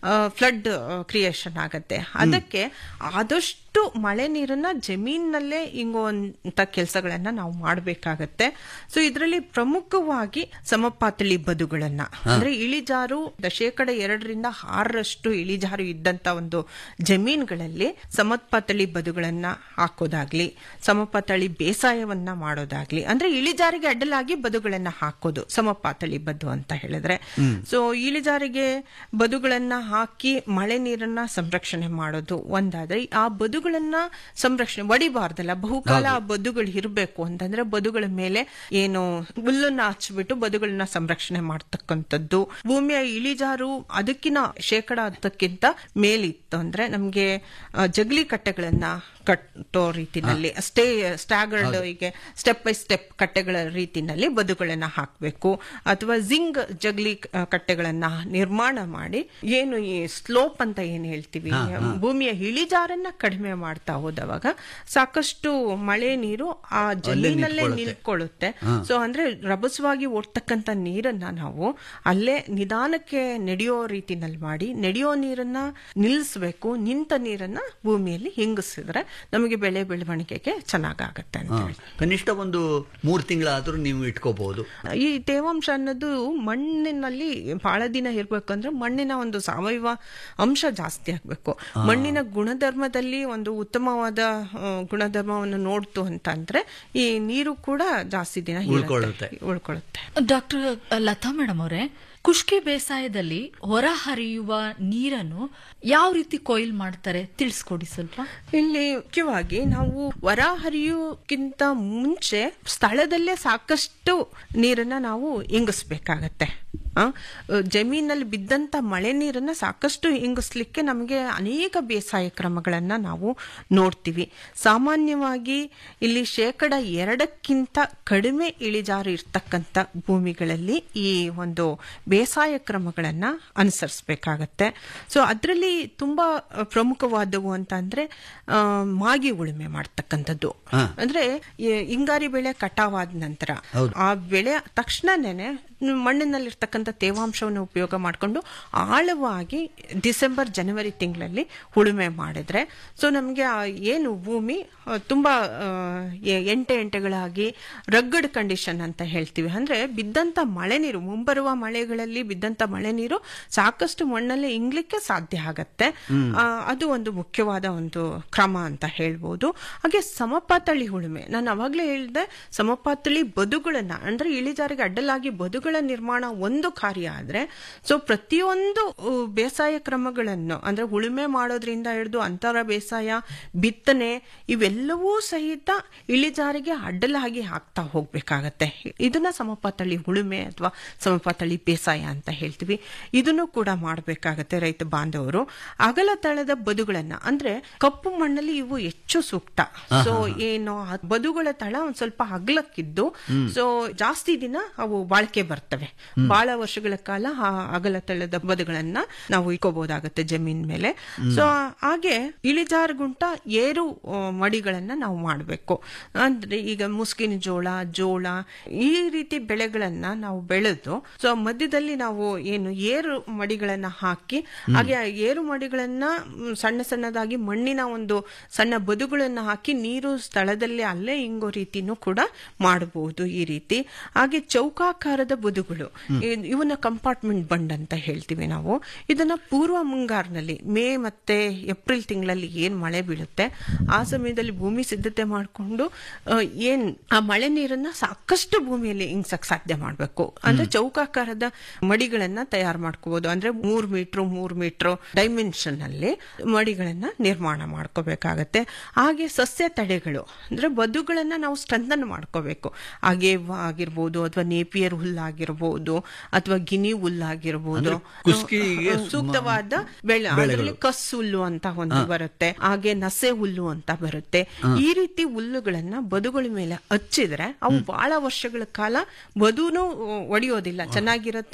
ಫ್ಲಡ್ ಕ್ರಿಯೇಷನ್ ಆಗತ್ತೆ ಅದಕ್ಕೆ ಆದಷ್ಟು ಮಳೆ ನೀರನ್ನ ಜಮೀನಲ್ಲೇ ಇಂಗುವಂತ ಕೆಲಸಗಳನ್ನ ನಾವು ಮಾಡಬೇಕಾಗತ್ತೆ ಸೊ ಇದರಲ್ಲಿ ಪ್ರಮುಖವಾಗಿ ಸಮಪಾತಳಿ ಬದುಗಳನ್ನ ಅಂದ್ರೆ ಇಳಿಜಾರು ದ- ಶೇಕಡ ಎರಡರಿಂದ ಆರರಷ್ಟು ಇಳಿಜಾರು ಇದ್ದಂತ ಒಂದು ಜಮೀನುಗಳಲ್ಲಿ ಸಮಪಾತಳಿ ಬದುಗಳನ್ನ ಹಾಕೋದಾಗ್ಲಿ ಸಮಪಾತಳಿ ಬೇಸಾಯವನ್ನ ಮಾಡೋದಾಗ್ಲಿ ಅಂದ್ರೆ ಇಳಿಜಾರಿಗೆ ಅಡ್ಡಲಾಗಿ ಬದುಗಳನ್ನ ಹಾಕೋದು ಸಮಪಾತಳಿ ಬದು ಅಂತ ಹೇಳಿದ್ರೆ ಸೊ ಇಳಿಜಾರಿಗೆ ಬದುಗಳನ್ನ ಹಾಕಿ ಮಳೆ ನೀರನ್ನ ಸಂರಕ್ಷಣೆ ಮಾಡೋದು ಒಂದಾದ್ರೆ ಆ ಬದುಗಳನ್ನ ಸಂರಕ್ಷಣೆ ಒಡಿಬಾರ್ದಲ್ಲ ಬಹುಕಾಲ ಆ ಬದುಗಳು ಇರಬೇಕು ಅಂತಂದ್ರೆ ಬದುಗಳ ಮೇಲೆ ಏನು ಹುಲ್ಲನ್ನ ಹಚ್ಬಿಟ್ಟು ಬದುಗಳನ್ನ ಸಂರಕ್ಷಣೆ ಮಾಡ್ತಕ್ಕಂಥದ್ದು ಭೂಮಿಯ ಇಳಿಜಾರು ಅದಕ್ಕಿನ ಶೇಕಡ ಹತ್ತಕ್ಕಿಂತ ಮೇಲಿತ್ತು ಅಂದ್ರೆ ನಮ್ಗೆ ಆ, ಜಗಲಿ ಕಟ್ಟೆಗಳನ್ನ ಕಟ್ಟೋ ರೀತಿನಲ್ಲಿ ಸ್ಟೇ ಸ್ಟ್ಯಾಗರ್ಡ್ ಹೀಗೆ ಸ್ಟೆಪ್ ಬೈ ಸ್ಟೆಪ್ ಕಟ್ಟೆಗಳ ರೀತಿನಲ್ಲಿ ಬದುಗಳನ್ನ ಹಾಕಬೇಕು ಅಥವಾ ಜಿಂಗ್ ಜಗ್ಲಿ ಆ, ಕಟ್ಟೆಗಳನ್ನ ನಿರ್ಮಾಣ ಮಾಡಿ ಏನು ಈ ಸ್ಲೋಪ್ ಅಂತ ಏನ್ ಹೇಳ್ತೀವಿ ಭೂಮಿಯ ಇಳಿಜಾರನ್ನ ಕಡಿಮೆ ಮಾಡ್ತಾ ಹೋದವಾಗ ಸಾಕಷ್ಟು ಮಳೆ ನೀರು ಆ ಜಮೀನಲ್ಲೇ ನಿಲ್ಕೊಳ್ಳುತ್ತೆ ಸೊ ಅಂದ್ರೆ ರಭಸವಾಗಿ ಓಡ್ತಕ್ಕಂತ ನೀರನ್ನ ನಾವು ಅಲ್ಲೇ ನಿಧಾನಕ್ಕೆ ನಡೆಯೋ ರೀತಿನಲ್ಲಿ ಮಾಡಿ ನಡೆಯೋ ನೀರನ್ನ ನಿಲ್ಲಿಸಬೇಕು ನಿಂತ ನೀರನ್ನ ಭೂಮಿಯಲ್ಲಿ ಹಿಂಗಿಸಿದ್ರೆ ನಮಗೆ ಬೆಳೆ ಬೆಳವಣಿಗೆಗೆ ಚೆನ್ನಾಗಾಗತ್ತೆ ಅಂತ ಹೇಳಿ ಕನಿಷ್ಠ ಒಂದು ಮೂರು ತಿಂಗಳಾದ್ರೂ ನೀವು ಇಟ್ಕೋಬಹುದು ಈ ತೇವಾಂಶ ಅನ್ನೋದು ಮಣ್ಣಿನಲ್ಲಿ ಬಹಳ ದಿನ ಇರ್ಬೇಕಂದ್ರೆ ಮಣ್ಣಿನ ಒಂದು ಸಾವಯವ ಅಂಶ ಜಾಸ್ತಿ ಆಗ್ಬೇಕು ಮಣ್ಣಿನ ಗುಣಧರ್ಮದಲ್ಲಿ ಒಂದು ಉತ್ತಮವಾದ ಆ, ಗುಣಧರ್ಮವನ್ನು ನೋಡ್ತು ಅಂತ ಅಂದ್ರೆ ಈ ನೀರು ಕೂಡ ಜಾಸ್ತಿ ದಿನ ಇರುತ್ತೆ. ಉಳ್ಕೊಳ್ಳುತ್ತೆ. ಉಳ್ಕೊಳ್ಳುತ್ತೆ ಡಾಕ್ಟರ್ ಲತಾ ಮೇಡಮ್ ಅವರೇ ಕುಷ್ಕಿ ಬೇಸಾಯದಲ್ಲಿ ಹೊರ ಹರಿಯುವ ನೀರನ್ನು ಯಾವ ರೀತಿ ಕೊಯ್ಲ್ ಮಾಡ್ತಾರೆ ತಿಳಿಸ್ಕೊಡಿ ಸ್ವಲ್ಪ ಇಲ್ಲಿ ಮುಖ್ಯವಾಗಿ ನಾವು ಹೊರ ಹರಿಯೋಕ್ಕಿಂತ ಮುಂಚೆ ಸ್ಥಳದಲ್ಲೇ ಸಾಕಷ್ಟು ನೀರನ್ನ ನಾವು ಇಂಗಿಸ್ಬೇಕಾಗತ್ತೆ ಆ, ಜಮೀನಲ್ಲಿ ಬಿದ್ದಂತ ಮಳೆ ನೀರನ್ನ ಸಾಕಷ್ಟು ಇಂಗಿಸ್ಲಿಕ್ಕೆ ನಮಗೆ ಅನೇಕ ಬೇಸಾಯ ಕ್ರಮಗಳನ್ನ ನಾವು ನೋಡ್ತೀವಿ ಸಾಮಾನ್ಯವಾಗಿ ಇಲ್ಲಿ ಶೇಕಡ ಎರಡಕ್ಕಿಂತ ಕಡಿಮೆ ಇಳಿಜಾರು ಇರ್ತಕ್ಕಂಥ ಭೂಮಿಗಳಲ್ಲಿ ಈ ಒಂದು ಬೇಸಾಯ ಕ್ರಮಗಳನ್ನ ಅನುಸರಿಸಬೇಕಾಗತ್ತೆ ಸೊ ಅದರಲ್ಲಿ ತುಂಬಾ ಪ್ರಮುಖವಾದವು ಅಂತ ಅಂದ್ರೆ ಆ, ಮಾಗಿ ಉಳುಮೆ ಮಾಡ್ತಕ್ಕಂಥದ್ದು ಅಂದ್ರೆ ಈ ಹಿಂಗಾರಿ ಬೆಳೆ ಕಟಾವಾದ ನಂತರ ಆ ಬೆಳೆ ತಕ್ಷಣನೇ ಮಣ್ಣಿನಲ್ಲಿರ್ತಕ್ಕಂಥ ತೇವಾಂಶವನ್ನು ಉಪಯೋಗ ಮಾಡಿಕೊಂಡು ಆಳವಾಗಿ ಡಿಸೆಂಬರ್ ಜನವರಿ ತಿಂಗಳಲ್ಲಿ ಉಳುಮೆ ಮಾಡಿದ್ರೆ ಸೊ ನಮಗೆ ಏನು ಭೂಮಿ ಆ, ತುಂಬಾ ಆ, ಎ- ಎಂಟೆ ಎಂಟೆಗಳಾಗಿ ರಗ್ಗಡ್ ಕಂಡೀಷನ್ ಅಂತ ಹೇಳ್ತೀವಿ ಅಂದ್ರೆ ಬಿದ್ದಂತ ಮಳೆ ನೀರು ಮುಂಬರುವ ಮಳೆಗಳಲ್ಲಿ ಬಿದ್ದಂತ ಮಳೆ ನೀರು ಸಾಕಷ್ಟು ಮಣ್ಣಲ್ಲಿ ಇಂಗ್ಲಿಕ್ಕೆ ಸಾಧ್ಯ ಆಗತ್ತೆ ಆ, ಅದು ಒಂದು ಮುಖ್ಯವಾದ ಒಂದು ಕ್ರಮ ಅಂತ ಹೇಳ್ಬೋದು ಹಾಗೆ ಸಮಪಾತಳಿ ಉಳುಮೆ ನಾನು ಅವಾಗ್ಲೇ ಹೇಳಿದೆ ಸಮಪಾತಳಿ ಬದುಗಳನ್ನ ಅಂದ್ರೆ ಇಳಿಜಾರಿಗೆ ಅಡ್ಡಲಾಗಿ ಬದುಗಳ ನಿರ್ಮಾಣ ಒಂದು ಕಾರ್ಯ ಆದ್ರೆ ಸೊ ಪ್ರತಿಯೊಂದು ಉ, ಬೇಸಾಯ ಕ್ರಮಗಳನ್ನು ಅಂದ್ರೆ ಉಳುಮೆ ಮಾಡೋದ್ರಿಂದ ಹಿಡಿದು ಅಂತರ ಬೇಸಾಯ ಬಿತ್ತನೆ ಇವೆಲ್ಲವೂ ಸಹಿತ ಇಳಿಜಾರಿಗೆ ಅಡ್ಡಲಾಗಿ ಹಾಕ್ತಾ ಹೋಗ್ಬೇಕಾಗತ್ತೆ ಇದನ್ನ ಸಮಪಾತಳಿ ಉಳುಮೆ ಅಥವಾ ಸಮಪಾತಳಿ ಬೇಸಾಯ ಅಂತ ಹೇಳ್ತೀವಿ ಇದನ್ನು ಕೂಡ ಮಾಡಬೇಕಾಗತ್ತೆ ರೈತ ಬಾಂಧವರು ಅಗಲ ತಳದ ಬದುಗಳನ್ನ ಅಂದ್ರೆ ಕಪ್ಪು ಮಣ್ಣಲ್ಲಿ ಇವು ಹೆಚ್ಚು ಸೂಕ್ತ ಸೊ ಏನು ಆ ಬದುಗಳ ತಳ ಒಂದ್ ಸ್ವಲ್ಪ ಅಗಲಕ್ಕಿದ್ದು ಸೊ ಜಾಸ್ತಿ ದಿನ ಅವು ಬಾಳಿಕೆ ಬರ್ತವೆ ಬಹಳ ವರ್ಷಗಳ ಕಾಲ ಆ ಅಗಲ ತಳದ ಬದುಗಳನ್ನ ನಾವು ಇಟ್ಕೋಬಹುದಾಗತ್ತೆ ಜಮೀನ್ ಮೇಲೆ ಸೊ ಹಾಗೆ ಇಳಿಜಾರುಗುಂಟ ಏರು ಆ, ಮಡಿಗಳನ್ನ ನಾವು ಮಾಡಬೇಕು ಅಂದ್ರೆ ಈಗ ಮುಸ್ಕಿನ ಜೋಳ ಜೋಳ ಈ ರೀತಿ ಬೆಳೆಗಳನ್ನ ನಾವು ಬೆಳೆದು ಸೊ ಮಧ್ಯದಲ್ಲಿ ನಾವು ಏನು ಏರು ಮಡಿಗಳನ್ನ ಹಾಕಿ ಹಾಗೆ ಆ ಏರು ಮಡಿಗಳನ್ನ ಮ್, ಸಣ್ಣ ಸಣ್ಣದಾಗಿ ಮಣ್ಣಿನ ಒಂದು ಸಣ್ಣ ಬದುಗಳನ್ನ ಹಾಕಿ ನೀರು ಸ್ಥಳದಲ್ಲಿ ಅಲ್ಲೇ ಇಂಗೋ ರೀತಿನೂ ಕೂಡ ಮಾಡಬಹುದು ಈ ರೀತಿ ಹಾಗೆ ಚೌಕಾಕಾರದ ಬದುಗಳು ಇ- ಇವನ್ನ ಕಂಪಾರ್ಟ್ಮೆಂಟ್ ಬಂಡ್ ಅಂತ ಹೇಳ್ತೀವಿ ನಾವು ಇದನ್ನ ಪೂರ್ವ ಮುಂಗಾರಿನಲ್ಲಿ ಮೇ ಮತ್ತೆ ಏಪ್ರಿಲ್ ತಿಂಗಳಲ್ಲಿ ಏನ್ ಮಳೆ ಬೀಳುತ್ತೆ ಆ ಸಮಯದಲ್ಲಿ ಭೂಮಿ ಸಿದ್ಧತೆ ಮಾಡಿಕೊಂಡು ಏನ್ ಆ ಮಳೆ ನೀರನ್ನ ಸಾಕಷ್ಟು ಭೂಮಿಯಲ್ಲಿ ಇಂಗ್ಸಕ್ ಸಾಧ್ಯ ಮಾಡಬೇಕು ಅಂದ್ರೆ ಚೌಕಾಕಾರದ ಮಡಿಗಳನ್ನ ತಯಾರು ಮಾಡ್ಕೋಬಹುದು ಅಂದ್ರೆ ಮೂರ್ ಮೀಟರ್ ಮೂರ್ ಮೀಟರ್ ಡೈಮೆನ್ಷನ್ ಅಲ್ಲಿ ಮಡಿಗಳನ್ನ ನಿರ್ಮಾಣ ಮಾಡ್ಕೋಬೇಕಾಗತ್ತೆ ಹಾಗೆ ಸಸ್ಯ ತಡೆಗಳು ಅಂದ್ರೆ ಬದುಗಳನ್ನ ನಾವು ಸ್ಟ್ರೆಂಥನ್ ಮಾಡ್ಕೋಬೇಕು ಹಾಗೆ ಆಗಿರ್ಬೋದು ಅಥವಾ ನೇಪಿಯರ್ ಹುಲ್ಲಾಗಿರ್ಬೋದು ಅಥವಾ ಗಿನಿ ಹುಲ್ಲಾಗಿರ್ಬೋದು ಕುಸ್ಕಿಗೆ ಅಹ್, ಸೂಕ್ತವಾದ ಬೆಳೆ ಅದರಲ್ಲಿ ಕಸ್ ಹುಲ್ಲು ಅಂತ ಒಂದು ಬರುತ್ತೆ ಹಾಗೆ ನಸೆ ಹುಲ್ಲು ಅಂತ ಬರುತ್ತೆ ಈ ರೀತಿ ಹುಲ್ಲುಗಳನ್ನ ಬದುಗಳ ಮೇಲೆ ಹಚ್ಚಿದ್ರೆ ಅವು ಬಹಳ ವರ್ಷಗಳ ಕಾಲ ಬದುನು ಒಡೆಯೋದಿಲ್ಲ ಚೆನ್ನಾಗಿರುತ್ತೆ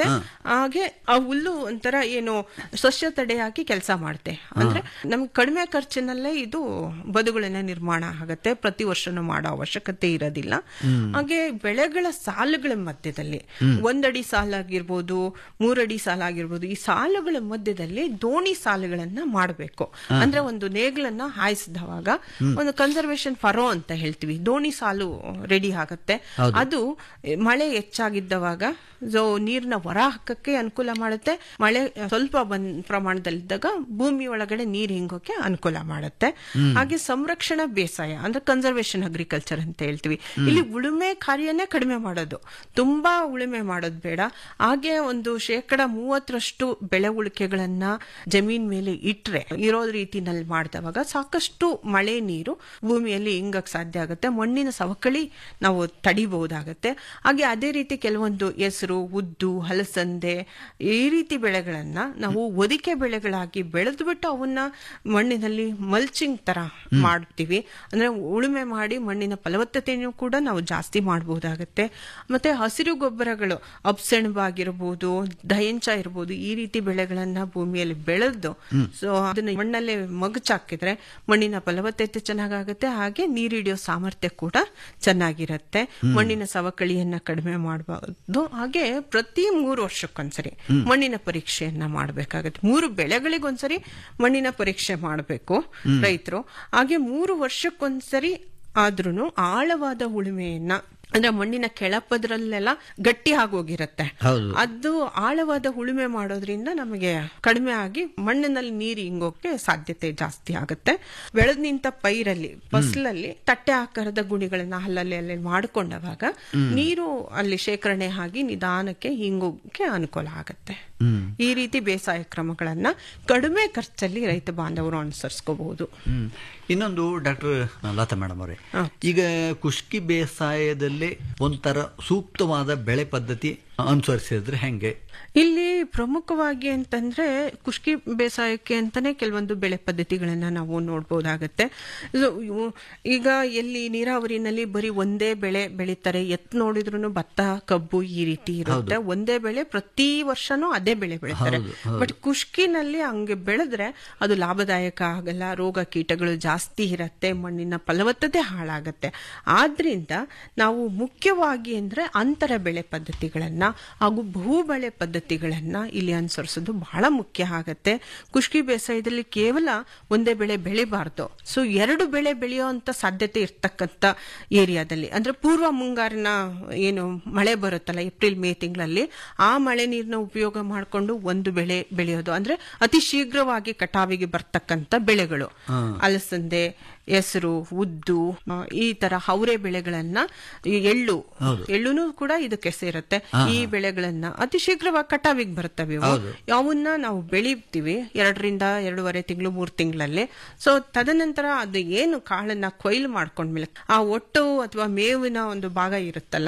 ಆಗುತ್ತೆ ಹಾಗೆ ಆ ಹುಲ್ಲು ಒಂಥರ ಏನು ಸಸ್ಯ ತಡೆಯಾಗಿ ಕೆಲಸ ಮಾಡುತ್ತೆ ಅಂದ್ರೆ ನಮ್ಗೆ ಕಡಿಮೆ ಖರ್ಚಿನಲ್ಲೇ ಇದು ಬದುಗಳನ್ನ ನಿರ್ಮಾಣ ಆಗುತ್ತೆ ಪ್ರತಿ ವರ್ಷನೂ ಮಾಡೋ ಅವಶ್ಯಕತೆ ಇರೋದಿಲ್ಲ ಹಾಗೆ ಬೆಳೆಗಳ ಸಾಲುಗಳ ಮಧ್ಯದಲ್ಲಿ ಒಂದಡಿ ಸಾಲಾಗಿರ್ಬೋದು ಮೂರಡಿ ಸಾಲಾಗಿರ್ಬೋದು ಈ ಸಾಲುಗಳ ಮಧ್ಯದಲ್ಲಿ ದೋಣಿ ಸಾಲುಗಳನ್ನ ಮಾಡಬೇಕು ಅಂದ್ರೆ ಒಂದು ನೇಗ್ಲನ್ನ ಹಾಯಿಸಿದವಾಗ ಒಂದು ಕನ್ಸರ್ವೇಶನ್ ಫರೋ ಅಂತ ಹೇಳ್ತೀವಿ ದೋಣಿ ಸಾಲು ರೆಡಿ ಆಗುತ್ತೆ ಅದು ಮಳೆ ಹೆಚ್ಚಾಗಿದ್ದವಾಗ ಸೊ ನೀರ್ನ ಹೊರ ಹಾಕಕ್ಕೆ ಅನುಕೂಲ ಮಾಡುತ್ತೆ ಮಳೆ ಸ್ವಲ್ಪ ಬಂದ್ ಪ್ರಮಾಣದಲ್ಲಿದ್ದಾಗ ಭೂಮಿ ಒಳಗಡೆ ನೀರ್ ಹಿಂಗೋಕೆ ಅನುಕೂಲ ಮಾಡುತ್ತೆ ಹಾಗೆ ಸಂರಕ್ಷಣಾ ಬೇಸಾಯ ಅಂದ್ರೆ ಕನ್ಸರ್ವೇಶನ್ ಅಗ್ರಿಕಲ್ಚರ್ ಅಂತ ಹೇಳ್ತೀವಿ ಇಲ್ಲಿ ಉಳುಮೆ ಕಾರ್ಯನೇ ಕಡಿಮೆ ಮಾಡೋದು ತುಂಬಾ ಉಳುಮೆ ಮಾಡೋದು ಬೇಡ ಹಾಗೆ ಒಂದು ಶೇಕಡ ಮೂವತ್ತರಷ್ಟು ಬೆಳೆ ಉಳಿಕೆಗಳನ್ನ ಜಮೀನ್ ಮೇಲೆ ಇಟ್ರೆ ಇರೋ ರೀತಿನಲ್ಲಿ ಮಾಡಿದವಾಗ ಸಾಕಷ್ಟು ಮಳೆ ನೀರು ಭೂಮಿಯಲ್ಲಿ ಹಿಂಗಕ್ ಸಾಧ್ಯ ಆಗುತ್ತೆ ಮಣ್ಣಿನ ಸವಕಳಿ ನಾವು ತಡಿಬಹುದಾಗತ್ತೆ ಹಾಗೆ ಅದೇ ರೀತಿ ಕೆಲವೊಂದು ಹೆಸರು ಉದ್ದು ಹಲಸಂದೆ ಈ ರೀತಿ ಬೆಳೆಗಳನ್ನ ನಾವು ಒದಿಕೆ ಬೆಳೆಗಳಾಗಿ ಬೆಳೆದು ಬಿಟ್ಟು ಅವನ್ನ ಮಣ್ಣಿನಲ್ಲಿ ಮಲ್ಚಿಂಗ್ ತರ ಮಾಡ್ತೀವಿ ಅಂದ್ರೆ ಉಳುಮೆ ಮಾಡಿ ಮಣ್ಣಿನ ಫಲವತ್ತತೆಯನ್ನು ಕೂಡ ನಾವು ಜಾಸ್ತಿ ಮಾಡಬಹುದಾಗತ್ತೆ ಮತ್ತೆ ಹಸಿರು ಗೊಬ್ಬರಗಳು ಅಪ್ಸೆಣಬಾಗಿರ್ಬೋದು ದಯಂಚ ಇರ್ಬೋದು ಈ ರೀತಿ ಬೆಳೆಗಳನ್ನ ಭೂಮಿಯಲ್ಲಿ ಬೆಳೆದು ಸೊ ಅದನ್ನ ಮಣ್ಣಲ್ಲೇ ಮಗಚಾಕಿದ್ರೆ ಮಣ್ಣಿನ ಫಲವತ್ತತೆ ಚೆನ್ನಾಗಾಗುತ್ತೆ ಹಾಗೆ ನೀರಿಡಿಯೋ ಸಾಮರ್ಥ್ಯ ಕೂಡ ಚೆನ್ನಾಗಿರುತ್ತೆ ಮಣ್ಣಿನ ಸವಕಳಿಯನ್ನ ಕಡಿಮೆ ಮಾಡಬಹುದು ಹಾಗೆ ಪ್ರತಿ ಮೂರು ವರ್ಷಕ್ಕೊಂದ್ಸರಿ ಮಣ್ಣಿನ ಪರೀಕ್ಷೆಯನ್ನ ಮಾಡಬೇಕಾಗುತ್ತೆ ಮೂರು ಬೆಳೆಗಳಿಗೊಂದ್ಸರಿ ಮಣ್ಣಿನ ಪರೀಕ್ಷೆ ಮಾಡಬೇಕು ರೈತರು ಹಾಗೆ ಮೂರು ವರ್ಷಕ್ಕೊಂದ್ಸರಿ ಆದ್ರೂ ಆಳವಾದ ಉಳುಮೆಯನ್ನ ಅಂದ್ರೆ ಮಣ್ಣಿನ ಕೆಳಪದ್ರಲ್ಲೆಲ್ಲ ಗಟ್ಟಿ ಆಗೋಗಿರತ್ತೆ ಹೌದು. ಅದು ಆಳವಾದ ಉಳುಮೆ ಮಾಡೋದ್ರಿಂದ ನಮಗೆ ಕಡಿಮೆ ಆಗಿ ಮಣ್ಣಿನಲ್ಲಿ ನೀರು ಹಿಂಗೋಕೆ ಸಾಧ್ಯತೆ ಜಾಸ್ತಿ ಆಗುತ್ತೆ ಬೆಳೆದ್ ನಿಂತ ಪೈರಲ್ಲಿ ಫಸಲಲ್ಲಿ ತಟ್ಟೆ ಆಕಾರದ ಗುಣಿಗಳನ್ನ ಅಲ್ಲಲ್ಲಿ ಅಲ್ಲಿ ಮಾಡ್ಕೊಂಡವಾಗ ನೀರು ಅಲ್ಲಿ ಶೇಖರಣೆ ಆಗಿ ನಿಧಾನಕ್ಕೆ ಹಿಂಗೋಕೆ ಅನುಕೂಲ ಆಗುತ್ತೆ ಈ ರೀತಿ ಬೇಸಾಯ ಕ್ರಮಗಳನ್ನ ಕಡಿಮೆ ಖರ್ಚಲ್ಲಿ ರೈತ ಬಾಂಧವರು ಅನುಸರಿಸ್ಕೋಬಹುದು ಹ್ಮ್. ಇನ್ನೊಂದು ಡಾಕ್ಟರ್ ಲತಾ ಮೇಡಮ್ ಅವರೇ ಈಗ ಕುಷ್ಕಿ ಬೇಸಾಯದಲ್ಲೇ ಒಂಥರ ಸೂಕ್ತವಾದ ಬೆಳೆ ಪದ್ಧತಿ ಅನುಸರಿಸಿದ್ರೆ ಹೆಂಗೆ ಇಲ್ಲಿ ಪ್ರಮುಖವಾಗಿ ಅಂತಂದ್ರೆ ಕುಷ್ಕಿ ಬೇಸಾಯಕ್ಕೆ ಅಂತಾನೆ ಕೆಲವೊಂದು ಬೆಳೆ ಪದ್ಧತಿಗಳನ್ನ ನಾವು ನೋಡ್ಬೋದಾಗತ್ತೆ ಇದು ಇವು- ಈಗ ಎಲ್ಲಿ ನೀರಾವರಿನಲ್ಲಿ ಬರೀ ಒಂದೇ ಬೆಳೆ ಬೆಳೀತಾರೆ ಎತ್ ನೋಡಿದ್ರು ಭತ್ತ ಕಬ್ಬು ಈ ರೀತಿ ಇರುತ್ತೆ ಒಂದೇ ಬೆಳೆ ಪ್ರತಿ ವರ್ಷನೂ ಅದೇ ಬೆಳೆ ಬೆಳೀತಾರೆ ಬಟ್ ಕುಷ್ಕಿನಲ್ಲಿ ಹಂಗೆ ಬೆಳೆದ್ರೆ ಅದು ಲಾಭದಾಯಕ ಆಗಲ್ಲ ರೋಗ ಕೀಟಗಳು ಜಾಸ್ತಿ ಇರತ್ತೆ ಮಣ್ಣಿನ ಫಲವತ್ತತೆ ಹಾಳಾಗತ್ತೆ ಆದ್ರಿಂದ ನಾವು ಮುಖ್ಯವಾಗಿ ಅಂದ್ರೆ ಅಂತರ ಬೆಳೆ ಪದ್ಧತಿಗಳನ್ನ ಹಾಗೂ ಬಹು ಬೆಳೆ ಪದ್ಧತಿಗಳನ್ನ ಇಲ್ಲಿ ಅನುಸರಿಸೋದು ಬಹಳ ಮುಖ್ಯ ಆಗತ್ತೆ ಕುಷ್ಕಿ ಬೇಸಾಯದಲ್ಲಿ ಕೇವಲ ಒಂದೇ ಬೆಳೆ ಬೆಳಿಬಾರ್ದು ಸೊ ಎರಡು ಬೆಳೆ ಬೆಳೆಯುವಂತ ಸಾಧ್ಯತೆ ಇರ್ತಕ್ಕಂಥ ಏರಿಯಾದಲ್ಲಿ ಅಂದ್ರೆ ಪೂರ್ವ ಮುಂಗಾರಿನ ಏನು ಮಳೆ ಬರುತ್ತಲ್ಲ ಏಪ್ರಿಲ್ ಮೇ ತಿಂಗಳಲ್ಲಿ ಆ ಮಳೆ ನೀರಿನ ಉಪಯೋಗ ಮಾಡಿಕೊಂಡು ಒಂದು ಬೆಳೆ ಬೆಳೆಯೋದು ಅಂದ್ರೆ ಅತಿ ಶೀಘ್ರವಾಗಿ ಕಟಾವಿಗೆ ಬರ್ತಕ್ಕಂಥ ಬೆಳೆಗಳು ಅಲಸಂದೆ ಹೆಸರು ಉದ್ದು ಆ, ಈ ತರ ಹೌರೆ ಬೆಳೆಗಳನ್ನ ಈ ಎಳ್ಳು ಎಳ್ಳುನು ಕೂಡ ಇದಕ್ಕೆ ಸೇರುತ್ತೆ ಈ ಬೆಳೆಗಳನ್ನ ಅತಿ ಶೀಘ್ರವಾಗಿ ಕಟಾವಿಗೆ ಬರ್ತವೆ ಇವು. ಅವನ್ನ ನಾವು ಬೆಳಿತೀವಿ ಎರಡರಿಂದ ಎರಡೂವರೆ ತಿಂಗಳು ಮೂರು ತಿಂಗಳಲ್ಲಿ ಸೊ ತದನಂತರ ಅದು ಏನು ಕಾಳನ್ನ ಕೊಯ್ಲು ಮಾಡ್ಕೊಂಡ್ಮೇಲೆ ಆ ಒಟ್ಟು ಅಥವಾ ಮೇವಿನ ಒಂದು ಭಾಗ ಇರುತ್ತಲ್ಲ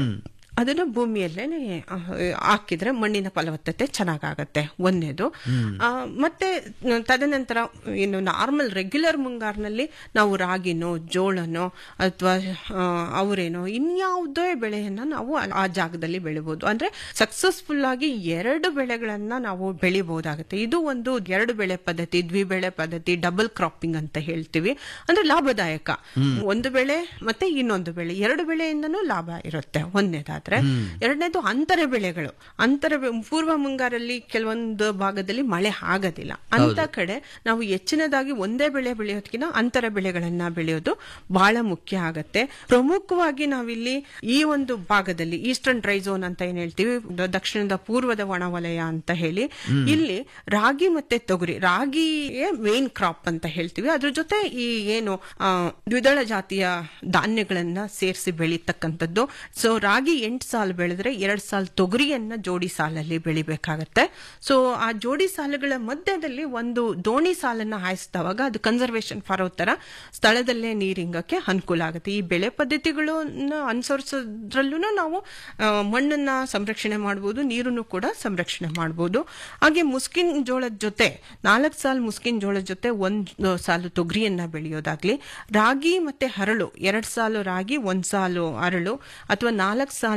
ಅದನ್ನ ಭೂಮಿಯಲ್ಲೇನೆ ಆ, ಹಾಕಿದ್ರೆ ಮಣ್ಣಿನ ಫಲವತ್ತತೆ ಚೆನ್ನಾಗಾಗತ್ತೆ ಒಂದೇದು ಆ, ಮತ್ತೆ ತದನಂತರ ಏನು ನಾರ್ಮಲ್ ರೆಗ್ಯುಲರ್ ಮುಂಗಾರಿನಲ್ಲಿ ನಾವು ರಾಗಿನೋ ಜೋಳನೋ ಅಥವಾ ಅವರೇನೋ ಇನ್ಯಾವುದೇ ಬೆಳೆಯನ್ನ ನಾವು ಆ- ಆ ಜಾಗದಲ್ಲಿ ಬೆಳಿಬಹುದು ಅಂದ್ರೆ ಸಕ್ಸಸ್ಫುಲ್ ಆಗಿ ಎರಡು ಬೆಳೆಗಳನ್ನ ನಾವು ಬೆಳಿಬಹುದಾಗುತ್ತೆ ಇದು ಒಂದು ಎರಡು ಬೆಳೆ ಪದ್ಧತಿ ದ್ವಿಬೆಳೆ ಪದ್ಧತಿ ಡಬಲ್ ಕ್ರಾಪಿಂಗ್ ಅಂತ ಹೇಳ್ತೀವಿ ಅಂದ್ರೆ ಲಾಭದಾಯಕ ಒಂದು ಬೆಳೆ ಮತ್ತೆ ಇನ್ನೊಂದು ಬೆಳೆ ಎರಡು ಬೆಳೆಯಿಂದನೂ ಲಾಭ ಇರುತ್ತೆ ಒಂದನೇದಾದ್ರೆ ಎರಡನೇದು ಅಂತರ ಬೆಳೆಗಳು ಅಂತರ ಬೆ- ಪೂರ್ವ ಮುಂಗಾರಲ್ಲಿ ಕೆಲವೊಂದು ಭಾಗದಲ್ಲಿ ಮಳೆ ಆಗೋದಿಲ್ಲ ಅಂತ ಕಡೆ ನಾವು ಹೆಚ್ಚಿನದಾಗಿ ಒಂದೇ ಬೆಳೆ ಬೆಳೆಯೋದಕ್ಕಿಂತ ಅಂತರ ಬೆಳೆಗಳನ್ನ ಬೆಳೆಯೋದು ಬಹಳ ಮುಖ್ಯ ಆಗತ್ತೆ ಪ್ರಮುಖವಾಗಿ ನಾವಿಲ್ಲಿ ಈ ಒಂದು ಭಾಗದಲ್ಲಿ ಈಸ್ಟರ್ನ್ ಡ್ರೈ ಝೋನ್ ಅಂತ ಏನ್ ಹೇಳ್ತೀವಿ ದ- ದಕ್ಷಿಣದ ಪೂರ್ವದ ಒಣವಲಯ ಅಂತ ಹೇಳಿ ಇಲ್ಲಿ ರಾಗಿ ಮತ್ತೆ ತೊಗರಿ ರಾಗಿಯೇ ಮೇನ್ ಕ್ರಾಪ್ ಅಂತ ಹೇಳ್ತೀವಿ ಅದ್ರ ಜೊತೆ ಈ ಏನು ಆ, ದ್ವಿದಳ ಜಾತಿಯ ಧಾನ್ಯಗಳನ್ನ ಸೇರಿಸಿ ಬೆಳೀತಕ್ಕಂಥದ್ದು ಸೊ ರಾಗಿ ಎಂಟು ಸಾಲು ಬೆಳೆದ್ರೆ ಎರಡ್ ಸಾಲು ತೊಗರಿಯನ್ನ ಜೋಡಿ ಸಾಲಲ್ಲಿ ಬೆಳಿಬೇಕಾಗತ್ತೆ ಸೊ ಆ ಜೋಡಿ ಸಾಲುಗಳ ಮಧ್ಯದಲ್ಲಿ ಒಂದು ದೋಣಿ ಸಾಲನ್ನ ಹಾಯಿಸಿದವಾಗ ಅದು ಕನ್ಸರ್ವೇಶನ್ ಫಾರೋ ತರ ಸ್ಥಳದಲ್ಲೇ ನೀರಿಂಗಕ್ಕೆ ಅನುಕೂಲ ಆಗುತ್ತೆ ಈ ಬೆಳೆ ಪದ್ಧತಿಗಳನ್ನ ಅನುಸರಿಸೋದ್ರಲ್ಲೂ ನಾವು ಆ, ಮಣ್ಣನ್ನ ಸಂರಕ್ಷಣೆ ಮಾಡಬಹುದು ನೀರನ್ನು ಕೂಡ ಸಂರಕ್ಷಣೆ ಮಾಡಬಹುದು ಹಾಗೆ ಮುಸ್ಕಿನ್ ಜೋಳದ ಜೊತೆ ನಾಲ್ಕು ಸಾಲು ಮುಸ್ಕಿನ್ ಜೋಳದ ಜೊತೆ ಒಂದು ಸಾಲು ತೊಗರಿಯನ್ನ ಬೆಳೆಯೋದಾಗ್ಲಿ ರಾಗಿ ಮತ್ತೆ ಹರಳು ಎರಡ್ ಸಾಲು ರಾಗಿ ಒಂದ್ ಸಾಲು ಅರಳು ಅಥವಾ ನಾಲ್ಕು ಸಾಲು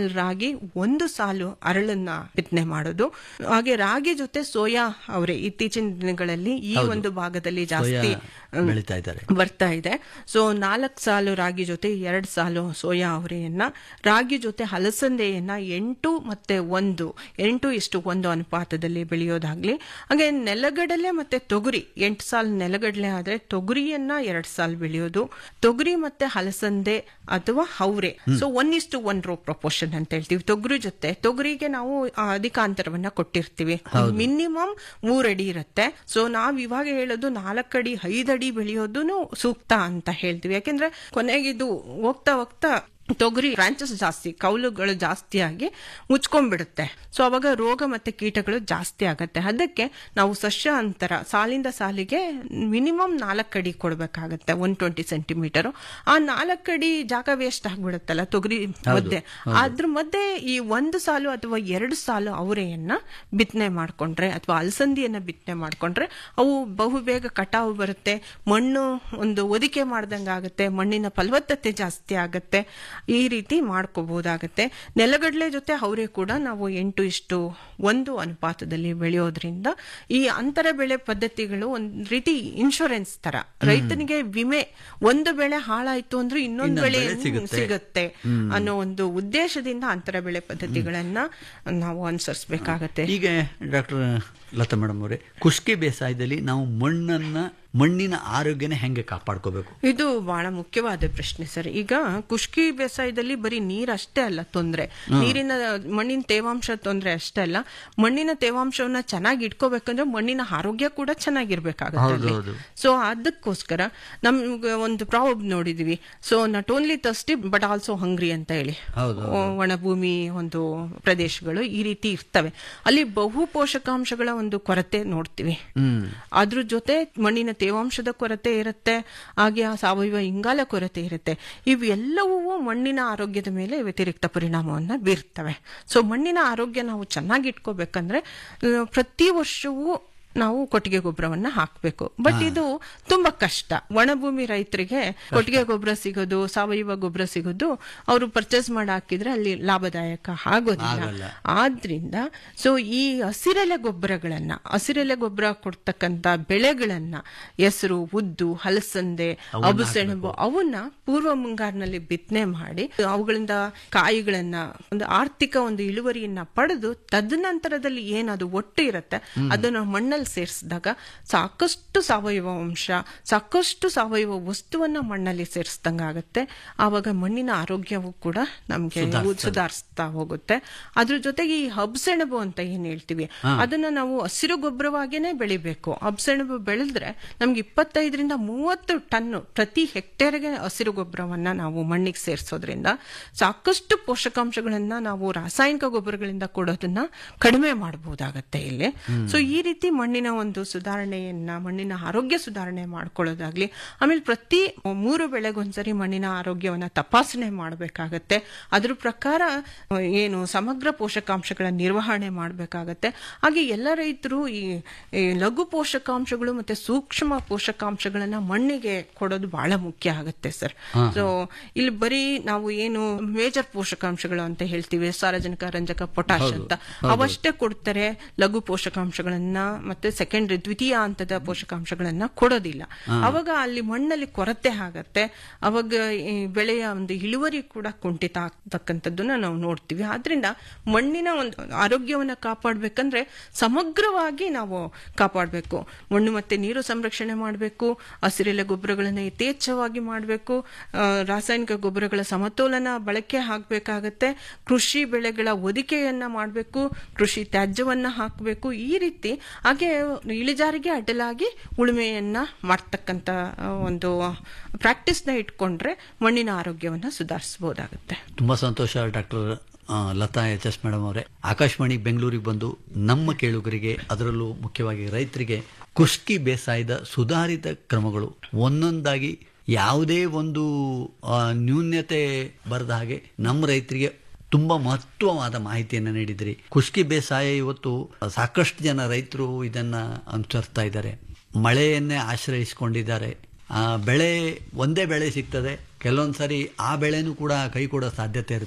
ಸಾಲು ರಾಗಿ ಒಂದು ಸಾಲು ಅರಳನ್ನ ಬಿತ್ತನೆ ಮಾಡೋದು ಹಾಗೆ ರಾಗಿ ಜೊತೆ ಸೋಯಾ ಅವರೇ ಇತ್ತೀಚಿನ ದಿನಗಳಲ್ಲಿ ಈ ಹೌದು. ಒಂದು ಭಾಗದಲ್ಲಿ ಸೋಯಾ ಜಾಸ್ತಿ ಮ್, ಬೆಳೀತಾ ಇದ್ದಾರೆ ಬರ್ತಾ ಇದೆ ಸೊ ನಾಲ್ಕು ಸಾಲು ರಾಗಿ ಜೊತೆ ಎರಡು ಸಾಲು ಸೋಯಾ ಅವರೆಯನ್ನ ರಾಗಿ ಜೊತೆ ಹಲಸಂದೆಯನ್ನ ಎಂಟು ಮತ್ತೆ ಒಂದು ಎಂಟು ಇಷ್ಟು ಒಂದು ಅನುಪಾತದಲ್ಲಿ ಬೆಳೆಯೋದಾಗ್ಲಿ ಹಾಗೆ ನೆಲಗಡಲೆ ಮತ್ತೆ ತೊಗರಿ ಎಂಟು ಸಾಲು ನೆಲಗಡಲೆ ಆದ್ರೆ ತೊಗರಿಯನ್ನ ಎರಡು ಸಾಲು ಬೆಳೆಯೋದು ತೊಗರಿ ಮತ್ತೆ ಹಲಸಂದೆ ಅಥವಾ ಹೌರೆ ಸೊ ಒನ್ ಇಷ್ಟು ಒನ್ ರೋ ಪ್ರಪೋರ್ಷನ್ ಅಂತ ಹೇಳ್ತೀವಿ ತೊಗರಿ ಜೊತೆ ತೊಗರಿಗೆ ನಾವು ಆ, ಅಧಿಕ ಅಂತರವನ್ನ ಕೊಟ್ಟಿರ್ತೀವಿ ಮಿನಿಮಮ್ ಮೂರಡಿ ಇರುತ್ತೆ ಸೊ ನಾವ್ ಇವಾಗ ಹೇಳೋದು ನಾಲ್ಕಡಿ ಐದಡಿ ಬೆಳೆಯೋದು ಸೂಕ್ತ ಅಂತ ಹೇಳ್ತೀವಿ ಯಾಕೆಂದ್ರೆ ಕೊನೆಗೆ ಇದು ಹೋಗ್ತಾ ಹೋಗ್ತಾ ತೊಗರಿ ಬ್ರಾಂಚಸ್ ಜಾಸ್ತಿ ಕೌಲುಗಳು ಜಾಸ್ತಿ ಆಗಿ ಮುಚ್ಕೊಂಡ್ಬಿಡುತ್ತೆ ಸೊ ಅವಾಗ ರೋಗ ಮತ್ತೆ ಕೀಟಗಳು ಜಾಸ್ತಿ ಆಗತ್ತೆ ಅದಕ್ಕೆ ನಾವು ಸಸ್ಯ ಅಂತರ ಸಾಲಿಂದ ಸಾಲಿಗೆ ಮಿನಿಮಮ್ ನಾಲ್ಕಡಿ ಕೊಡ್ಬೇಕಾಗತ್ತೆ ಒನ್ ಟ್ವೆಂಟಿ ಸೆಂಟಿಮೀಟರ್ ಆ ನಾಲ್ಕಡಿ ಜಾಗ ವೇಸ್ಟ್ ಆಗ್ಬಿಡುತ್ತಲ್ಲ ತೊಗರಿ ಮಧ್ಯೆ ಅದ್ರ ಮಧ್ಯೆ ಈ ಒಂದು ಸಾಲು ಅಥವಾ ಎರಡು ಸಾಲು ಅವರೆಯನ್ನ ಬಿತ್ತನೆ ಮಾಡ್ಕೊಂಡ್ರೆ ಅಥವಾ ಅಲಸಂದಿಯನ್ನ ಬಿತ್ತನೆ ಮಾಡ್ಕೊಂಡ್ರೆ ಅವು ಬಹುಬೇಗ ಕಟಾವು ಬರುತ್ತೆ ಮಣ್ಣು ಒಂದು ಒದಿಕೆ ಮಾಡ್ದಂಗೆ ಆಗುತ್ತೆ ಮಣ್ಣಿನ ಫಲವತ್ತತೆ ಜಾಸ್ತಿ ಆಗುತ್ತೆ ಈ ರೀತಿ ಮಾಡ್ಕೋಬಹುದಾಗತ್ತೆ ನೆಲಗಡಲೆ ಜೊತೆ ಅವರೇ ಕೂಡ ನಾವು ಎಂಟು ಇಷ್ಟು ಒಂದು ಅನುಪಾತದಲ್ಲಿ ಬೆಳೆಯೋದ್ರಿಂದ ಈ ಅಂತರ ಬೆಳೆ ಪದ್ಧತಿಗಳು ಒಂದ್ ರೀತಿ ಇನ್ಶೂರೆನ್ಸ್ ತರ ರೈತನಿಗೆ ವಿಮೆ ಒಂದು ಬೆಳೆ ಹಾಳಾಯ್ತು ಅಂದ್ರೆ ಇನ್ನೊಂದು ಇನ್ನೊಂದ್ ಬೆಳೆ ಬೆಳೆ ಸಿಗುತ್ತೆ. ಸಿಗುತ್ತೆ ಅನ್ನೋ ಒಂದು ಉದ್ದೇಶದಿಂದ ಅಂತರ ಬೆಳೆ ಪದ್ಧತಿಗಳನ್ನ ನಾವು ಅನುಸರಿಸಬೇಕಾಗತ್ತೆ ಈಗ ಡಾಕ್ಟರ್ ಲತಾ ಮೇಡಮ್ ಅವರೇ ಕುಷ್ಕಿ ಬೇಸಾಯದಲ್ಲಿ ನಾವು ಮಣ್ಣನ್ನ ಮಣ್ಣಿನ ಆರೋಗ್ಯನ ಹೆಂಗೆ ಕಾಪಾಡ್ಕೋಬೇಕು ಇದು ಬಹಳ ಮುಖ್ಯವಾದ ಪ್ರಶ್ನೆ ಸರ್ ಈಗ ಕುಷ್ಕಿ ಬೇಸಾಯದಲ್ಲಿ ಬರೀ ನೀರ್ ಅಷ್ಟೇ ಅಲ್ಲ ತೊಂದ್ರೆ ನೀರಿನ ಮಣ್ಣಿನ ತೇವಾಂಶ ತೊಂದ್ರೆ ಅಷ್ಟೇ ಅಲ್ಲ ಮಣ್ಣಿನ ತೇವಾಂಶವನ್ನ ಚೆನ್ನಾಗಿ ಇಟ್ಕೋಬೇಕಂದ್ರೆ ಮಣ್ಣಿನ ಆರೋಗ್ಯ ಕೂಡ ಚೆನ್ನಾಗಿರ್ಬೇಕಾಗುತ್ತೆ ಅಲ್ಲಿ. ಸೊ ಅದಕ್ಕೋಸ್ಕರ ನಮ್ಗೆ ಒಂದು ಪ್ರಾಬ್ ನೋಡಿದೀವಿ so not only tasty but also hungry ಅಂತ ಹೇಳಿ ಹೌದು, ಒಣಭೂಮಿ ಒಂದು ಪ್ರದೇಶಗಳು ಈ ರೀತಿ ಇರ್ತವೆ ಅಲ್ಲಿ ಬಹು ಪೋಷಕಾಂಶಗಳ ಒಂದು ಕೊರತೆ ನೋಡ್ತೀವಿ ಅದ್ರ ಜೊತೆ ಮಣ್ಣಿನ ತೇವಾಂಶದ ಕೊರತೆ ಇರುತ್ತೆ ಹಾಗೆ ಆ ಸಾವಯವ ಇಂಗಾಲ ಕೊರತೆ ಇರುತ್ತೆ ಇವೆಲ್ಲವೂ ಮಣ್ಣಿನ ಆರೋಗ್ಯದ ಮೇಲೆ ವ್ಯತಿರಿಕ್ತ ಪರಿಣಾಮವನ್ನ ಬೀರ್ತವೆ ಸೊ ಮಣ್ಣಿನ ಆರೋಗ್ಯ ನಾವು ಚೆನ್ನಾಗಿ ಇಟ್ಕೋಬೇಕಂದ್ರೆ ಆ, ಪ್ರತಿ ವರ್ಷವೂ ನಾವು ಕೊಟ್ಟಿಗೆ ಗೊಬ್ಬರವನ್ನ ಹಾಕಬೇಕು ಬಟ್ ಇದು ತುಂಬಾ ಕಷ್ಟ ಒಣಭೂಮಿ ರೈತರಿಗೆ ಕೊಟ್ಟಿಗೆ ಗೊಬ್ಬರ ಸಿಗೋದು ಸಾವಯವ ಗೊಬ್ಬರ ಸಿಗೋದು ಅವರು ಪರ್ಚೇಸ್ ಮಾಡಿ ಹಾಕಿದ್ರೆ ಅಲ್ಲಿ ಲಾಭದಾಯಕ ಆಗೋದಿಲ್ಲ ಆದ್ರಿಂದ ಸೊ ಈ ಹಸಿರೆಲೆ ಗೊಬ್ಬರಗಳನ್ನ ಹಸಿರೆಲೆ ಗೊಬ್ಬರ ಕೊಡ್ತಕ್ಕಂತ ಬೆಳೆಗಳನ್ನ ಹೆಸರು ಉದ್ದು ಹಲಸಂದೆ ಅಬುಸೆಣಬು ಅವನ್ನ ಪೂರ್ವ ಮುಂಗಾರಿನಲ್ಲಿ ಬಿತ್ತನೆ ಮಾಡಿ ಅವುಗಳಿಂದ ಕಾಯಿಗಳನ್ನ ಒಂದು ಆರ್ಥಿಕ ಒಂದು ಇಳುವರಿಯನ್ನ ಪಡೆದು ತದನಂತರದಲ್ಲಿ ಏನದು ಒಟ್ಟು ಇರುತ್ತೆ ಅದನ್ನ ಮಣ್ಣಲ್ಲಿ ಸೇರಿಸಿದಾಗ ಸಾಕಷ್ಟು ಸಾವಯವ ಅಂಶ ಸಾಕಷ್ಟು ಸಾವಯವ ವಸ್ತುವನ್ನ ಮಣ್ಣಲ್ಲಿ ಸೇರಿಸ್ದಂಗ ಆಗುತ್ತೆ ಆವಾಗ ಮಣ್ಣಿನ ಆರೋಗ್ಯವು ಕೂಡ ನಮ್ಗೆ ಸುಧಾರಿಸ್ತಾ ಹೋಗುತ್ತೆ ಅದ್ರ ಜೊತೆಗೆ ಈ ಹಬ್ಸೆಣಬು ಅಂತ ಏನ್ ಹೇಳ್ತೀವಿ ಅದನ್ನ ನಾವು ಹಸಿರು ಗೊಬ್ಬರವಾಗೇನೆ ಬೆಳಿಬೇಕು ಹಬ್ಸೆಣಬು ಬೆಳೆದ್ರೆ ನಮ್ಗೆ ಇಪ್ಪತ್ತೈದರಿಂದ ಮೂವತ್ತು ಟನ್ ಪ್ರತಿ ಹೆಕ್ಟೇರ್ಗೆ ಹಸಿರು ಗೊಬ್ಬರವನ್ನ ನಾವು ಮಣ್ಣಿಗೆ ಸೇರಿಸೋದ್ರಿಂದ ಸಾಕಷ್ಟು ಪೋಷಕಾಂಶಗಳನ್ನ ನಾವು ರಾಸಾಯನಿಕ ಗೊಬ್ಬರಗಳಿಂದ ಕೊಡೋದನ್ನ ಕಡಿಮೆ ಮಾಡಬಹುದಾಗತ್ತೆ ಇಲ್ಲಿ ಸೊ ಈ ರೀತಿ ಮಣ್ಣಿನ ಒಂದು ಸುಧಾರಣೆಯನ್ನ ಮಣ್ಣಿನ ಆರೋಗ್ಯ ಸುಧಾರಣೆ ಮಾಡ್ಕೊಳ್ಳೋದಾಗ್ಲಿ ಆಮೇಲೆ ಪ್ರತಿ ಮೂರು ಬೆಳೆಗೊಂದ್ಸರಿ ಮಣ್ಣಿನ ಆರೋಗ್ಯವನ್ನ ತಪಾಸಣೆ ಮಾಡಬೇಕಾಗತ್ತೆ ಅದ್ರ ಪ್ರಕಾರ ಆ, ಏನು ಸಮಗ್ರ ಪೋಷಕಾಂಶಗಳ ನಿರ್ವಹಣೆ ಮಾಡಬೇಕಾಗತ್ತೆ ಹಾಗೆ ಎಲ್ಲ ರೈತರು ಈ ಈ ಲಘು ಪೋಷಕಾಂಶಗಳು ಮತ್ತೆ ಸೂಕ್ಷ್ಮ ಪೋಷಕಾಂಶಗಳನ್ನ ಮಣ್ಣಿಗೆ ಕೊಡೋದು ಬಹಳ ಮುಖ್ಯ ಆಗುತ್ತೆ ಸರ್ ಸೊ ಇಲ್ಲಿ ಬರೀ ನಾವು ಏನು ಮೇಜರ್ ಪೋಷಕಾಂಶಗಳು ಅಂತ ಹೇಳ್ತೀವಿ ಸಾರಜನಕ ರಂಜಕ ಪೊಟ್ಯಾಶ್ ಅಂತ ಅವಷ್ಟೇ ಕೊಡ್ತಾರೆ ಲಘು ಪೋಷಕಾಂಶಗಳನ್ನ ಮತ್ತೆ ಸೆಕೆಂಡ್ರಿ ದ್ವಿತೀಯ ಹಂತದ ಪೋಷಕಾಂಶಗಳನ್ನ ಕೊಡೋದಿಲ್ಲ ಅವಾಗ ಅಲ್ಲಿ ಮಣ್ಣಲ್ಲಿ ಕೊರತೆ ಆಗತ್ತೆ ಅವಾಗ ಈ ಬೆಳೆಯ ಒಂದು ಇಳುವರಿ ಕೂಡ ಕುಂಠಿತ ಆಗ್ತಕ್ಕಂಥದ್ದನ್ನ ನಾವು ನೋಡ್ತೀವಿ ಆದ್ರಿಂದ ಮಣ್ಣಿನ ಒಂದು ಆರೋಗ್ಯವನ್ನ ಕಾಪಾಡ್ಬೇಕಂದ್ರೆ ಸಮಗ್ರವಾಗಿ ನಾವು ಕಾಪಾಡಬೇಕು ಮಣ್ಣು ಮತ್ತೆ ನೀರು ಸಂರಕ್ಷಣೆ ಮಾಡಬೇಕು ಹಸಿರೆಲೆ ಗೊಬ್ಬರಗಳನ್ನ ಯಥೇಚ್ಛವಾಗಿ ಮಾಡಬೇಕು ರಾಸಾಯನಿಕ ಗೊಬ್ಬರಗಳ ಸಮತೋಲನ ಬಳಕೆ ಆಗ್ಬೇಕಾಗತ್ತೆ ಕೃಷಿ ಬೆಳೆಗಳ ಒದಿಕೆಯನ್ನ ಮಾಡಬೇಕು ಕೃಷಿ ತ್ಯಾಜ್ಯವನ್ನ ಹಾಕಬೇಕು ಈ ರೀತಿ ಹಾಗೆ ಇಳಿಜಾರಿಗೆ ಅಡ್ಡಲಾಗಿ ಉಳುಮೆಯನ್ನ ಮಾಡ್ತಕ್ಕಂತ ಆ, ಒಂದು ಪ್ರಾಕ್ಟೀಸ್ನ ಇಟ್ಕೊಂಡ್ರೆ ಮಣ್ಣಿನ ಆರೋಗ್ಯವನ್ನ ಸುಧಾರಿಸಬಹುದಾಗುತ್ತೆ ತುಂಬಾ ಸಂತೋಷ doctor Latha H S madam ಅವರೇ ಆಕಾಶವಾಣಿ ಬೆಂಗಳೂರಿಗೆ ಬಂದು ನಮ್ಮ ಕೇಳುಗರಿಗೆ ಅದರಲ್ಲೂ ಮುಖ್ಯವಾಗಿ ರೈತರಿಗೆ ಕುಷ್ಕಿ ಬೇಸಾಯದ ಸುಧಾರಿತ ಕ್ರಮಗಳು ಒಂದೊಂದಾಗಿ ಯಾವುದೇ ಒಂದು ಆ, ನ್ಯೂನ್ಯತೆ ಬರದ ಹಾಗೆ ನಮ್ಮ ರೈತರಿಗೆ ತುಂಬಾ ಮಹತ್ವವಾದ ಮಾಹಿತಿಯನ್ನು ನೀಡಿದ್ರಿ ಕುಷ್ಕಿ ಬೇಸಾಯ ಇವತ್ತು ಸಾಕಷ್ಟು ಜನ ರೈತರು ಇದನ್ನ ಅನುಸರಿಸ್ತಾ ಇದ್ದಾರೆ ಮಳೆಯನ್ನೇ ಆಶ್ರಯಿಸಿಕೊಂಡಿದ್ದಾರೆ ಆ ಬೆಳೆ ಒಂದೇ ಬೆಳೆ ಸಿಗ್ತದೆ ಕೆಲವೊಂದು ಸರಿ ಆ ಬೆಳೆನೂ ಕೂಡ ಕೈ ಕೊಡೋ ಸಾಧ್ಯತೆ ಇರುತ್ತೆ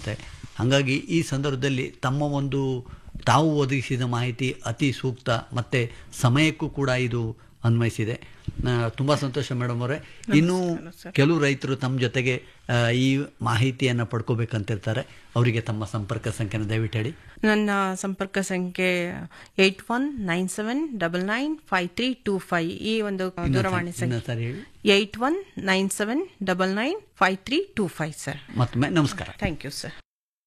ಹಾಗಾಗಿ ಈ ಸಂದರ್ಭದಲ್ಲಿ ತಮ್ಮ ಒಂದು ತಾವು ಒದಗಿಸಿದ ಮಾಹಿತಿ ಅತಿ ಸೂಕ್ತ ಮತ್ತು ಸಮಯಕ್ಕೂ ಕೂಡ ಇದು ಅನ್ವಯಿಸಿದೆ ಆ, ತುಂಬಾ ಸಂತೋಷ ಮೇಡಮ್ ಅವರೇ ಇನ್ನು ಕೆಲವು ರೈತರು ತಮ್ಮ ಜೊತೆಗೆ ಆ, ಈ ಮಾಹಿತಿಯನ್ನು ಪಡ್ಕೋಬೇಕಂತಿರ್ತಾರೆ ಅವರಿಗೆ ತಮ್ಮ ಸಂಪರ್ಕ ಸಂಖ್ಯೆನ ದಯವಿಟ್ಟು ಹೇಳಿ ನನ್ನ ಸಂಪರ್ಕ ಸಂಖ್ಯೆ eight one nine seven double nine five three two five ಈ ಒಂದು ದೂರವಾಣಿ ಸಂಖ್ಯೆ ಇನ್ನೊಂದ್ಸಾರಿ ಹೇಳಿ eight one nine seven double nine five three two five sir ಮತ್ತೊಮ್ಮೆ ನಮಸ್ಕಾರ ಥ್ಯಾಂಕ್ ಯು ಸರ್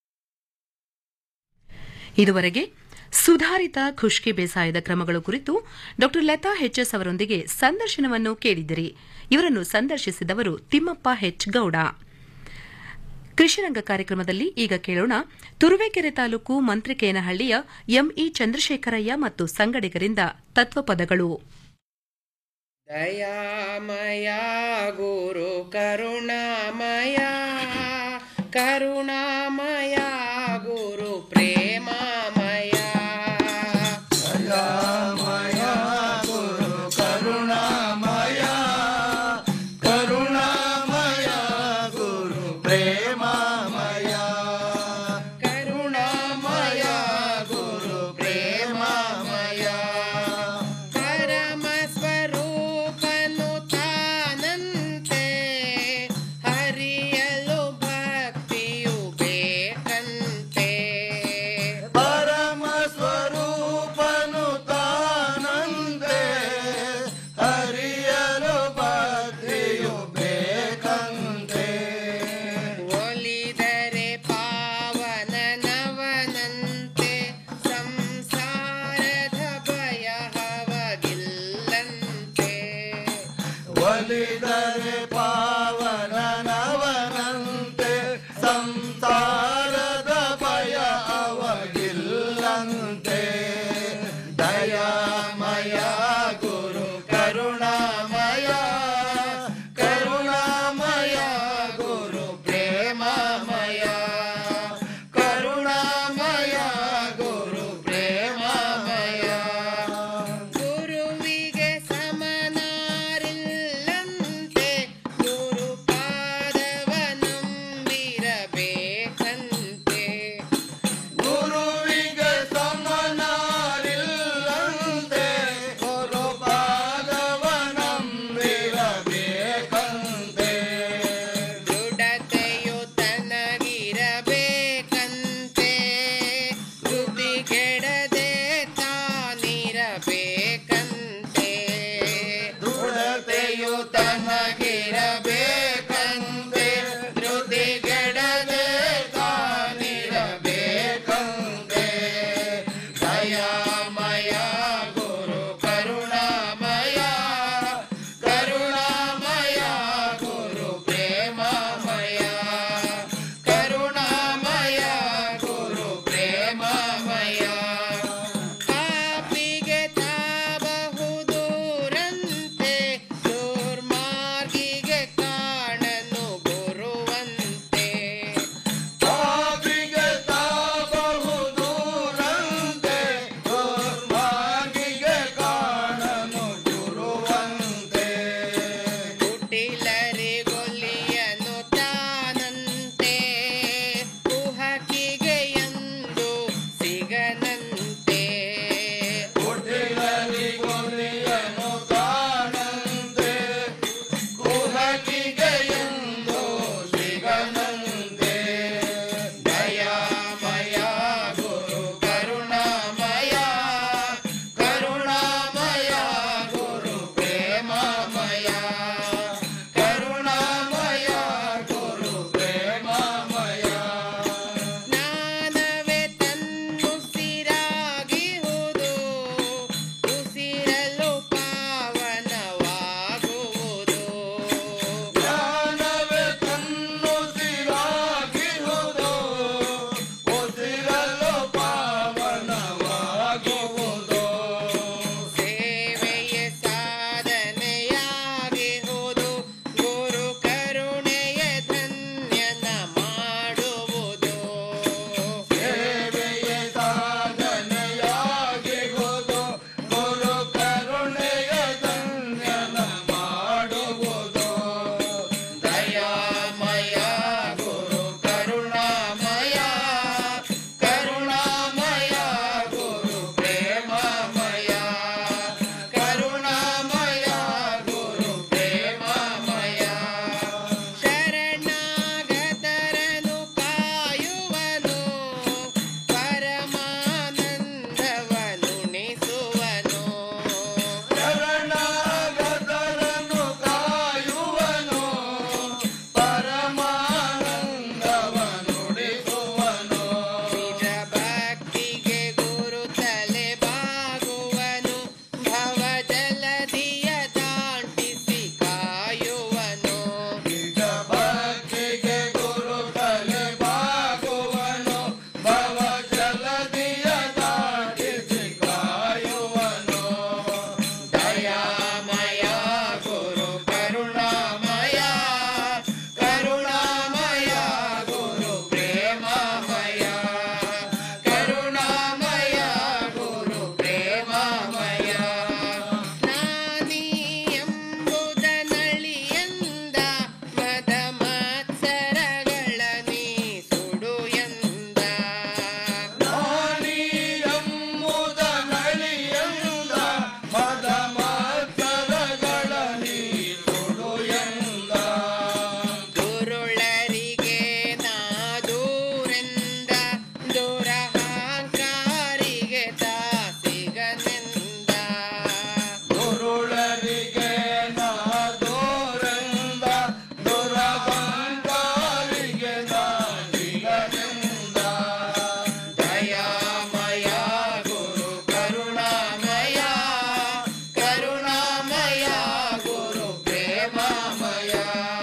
ಇದುವರೆಗೆ ಸುಧಾರಿತ ಖುಷ್ಕಿ ಬೇಸಾಯದ ಕ್ರಮಗಳು ಕುರಿತು ಡಾ ಲತಾ ಎಚ್ಎಸ್ ಅವರೊಂದಿಗೆ ಸಂದರ್ಶನವನ್ನು ಕೇಳಿದಿರಿ ಇವರನ್ನು ಸಂದರ್ಶಿಸಿದವರು ತಿಮ್ಮಪ್ಪ ಹೆಚ್ ಗೌಡ ಕೃಷಿರಂಗ ಕಾರ್ಯಕ್ರಮದಲ್ಲಿ ಈಗ ಕೇಳೋಣ ತುರುವೇಕೆರೆ ತಾಲೂಕು ಮಂತ್ರಿಕೇನಹಳ್ಳಿಯ ಎಂಇ ಚಂದ್ರಶೇಖರಯ್ಯ ಮತ್ತು ಸಂಗಡಿಗರಿಂದ ತತ್ವಪದಗಳು ದಯಾಮಯ ಗುರು ಕರುಣಾಮಯ ಕರುಣಾಮಯ ಗುರು ಪ್ರೇಮಮಯ ದಯಾಮಯ ಗುರು ಕರುಣಾಮಯ ಕರುಣಾಮಯ ಗುರು ಪ್ರೇಮಮಯ ಕರುಣಾಮಯ ಗುರು ಪ್ರೇಮಮಯ ಪರಮ ಸ್ವರೂಪನು ತಾನಂತೆ ಹರಿಯಲು ಭಕ್ತಿಯು ಬೇಕಂತೆ ಪರಮ ಸ್ವರೂಪನು ತಾನಂತೆ ಹರಿಯಲು ಭಕ್ತಿಯು ಬೇಕಂತೆ ಒಲಿದರೆ ಪಾವನ ನವನಂತೆ ಸಂಸಾರದ ಭಯ ಹವಗಿಲ್ಲಂತೆ ಒಲಿದರೆ ಪಾವನ ನವನಂತೆ ಸಂಸಾರದ ಭಯ ಅವಗಿಲ್ಲಂತೆ ದಯಾಮಯ ಗುರು ಕರುಣಾಮಯ ಕರುಣಾಮಯ ಗುರು ಪ್ರೇಮಮಯ ಕರುಣಾಮಯ ಗುರು ಪ್ರೇಮಮಯ ಗುರುವಿಗೆ ಸಮನಾರಿಲ್ಲಂತೆ ಗುರು ಪಾದವ ನಂಬಿರಬೇಕಂತೆ ಗುರುವಿಗೆ ಸಮನಾರಿಲ್ಲಂತೆ ಗುರು ಪಾದವ ನಂಬಿರಬೇಕಂತೆ ದೃಢತೆಯು ತನಗಿರಬೇಕಂತೆ ಧೃತಿ ಕೆಡದೆ ತಾನಿರಬೇಕಂತೆ ದೃಢತೆಯು ತನಗಿರಬೇಕಂತೆ ಧೃತಿ ಕೆಡದೆ ತಾನಿರಬೇಕಂತೆ ದಯಾಮಯ ಗುರು ಕರುಣಾಮಯ ಕರುಣಾಮಯ ಗುರು ಪ್ರೇಮಮಯ ಕರುಣಾಮಯ ಗುರು ಪ್ರೇಮಮಯ ಪಾಪಿಗೆ ತಾಬಹುದೂರಂತೆ ದುರ್ಮಾರ್ಗಿಗೆ ಪ್ರೇಮಮಯ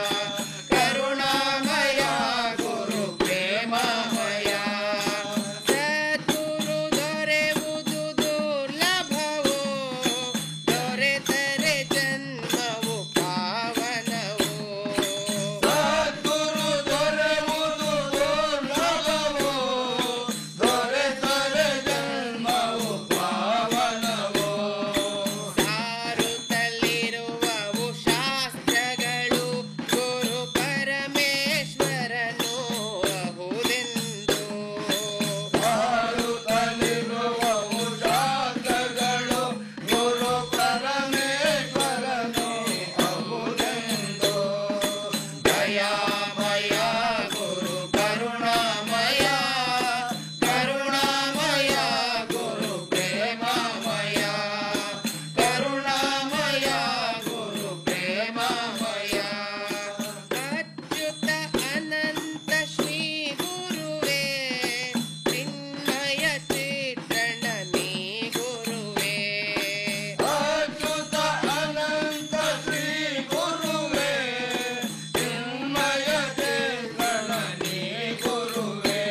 ಕರುಣಾಮಯ ಗುರು ಪ್ರೇಮಮಯ ಸದ್ಗುರು ದೊರೆಯುವುದು ದುರ್ಲಭವು ದೊರೆತರೆ ಜನ್ಮವು ಪಾವನವು ಸದ್ಗುರು ದೊರೆಯುವುದು ದುರ್ಲಭವು ದೊರೆತರೆ ಜನ್ಮವು ಪಾವನವು ಸಾರುತ್ತಲಿರುವವು ಶಾಸ್ತ್ರಗಳು ಗುರು ಪರಮೇಶ್ವರನು ಅಹುದೆಂದು ಸಾರುತ್ತಲಿರುವವು ಶಾಸ್ತ್ರಗಳು ಗುರು ಪರಮೇಶ್ವರನು ಅಹುದೆಂದು ದಯಾಮಯ ಗುರು ಕರುಣಾಮಯ ಕರುಣಾಮಯ ಗುರು ಪ್ರೇಮಮಯ ಕರುಣಾಮಯ ಗುರು ಪ್ರೇಮಮಯ ಅಚ್ಯುತ ಅನಂತ ಶ್ರೀ ಗುರುವೇ ಚಿನ್ಮಯ ಚಿತ್ರಣ ನೀ ಗುರುವೇ ಅಚ್ಯುತ ಅನಂತ ಶ್ರೀ ಗುರುವೇ ಚಿನ್ಮಯ ಚಿತ್ರಣ ನೀ ಗುರುವೇ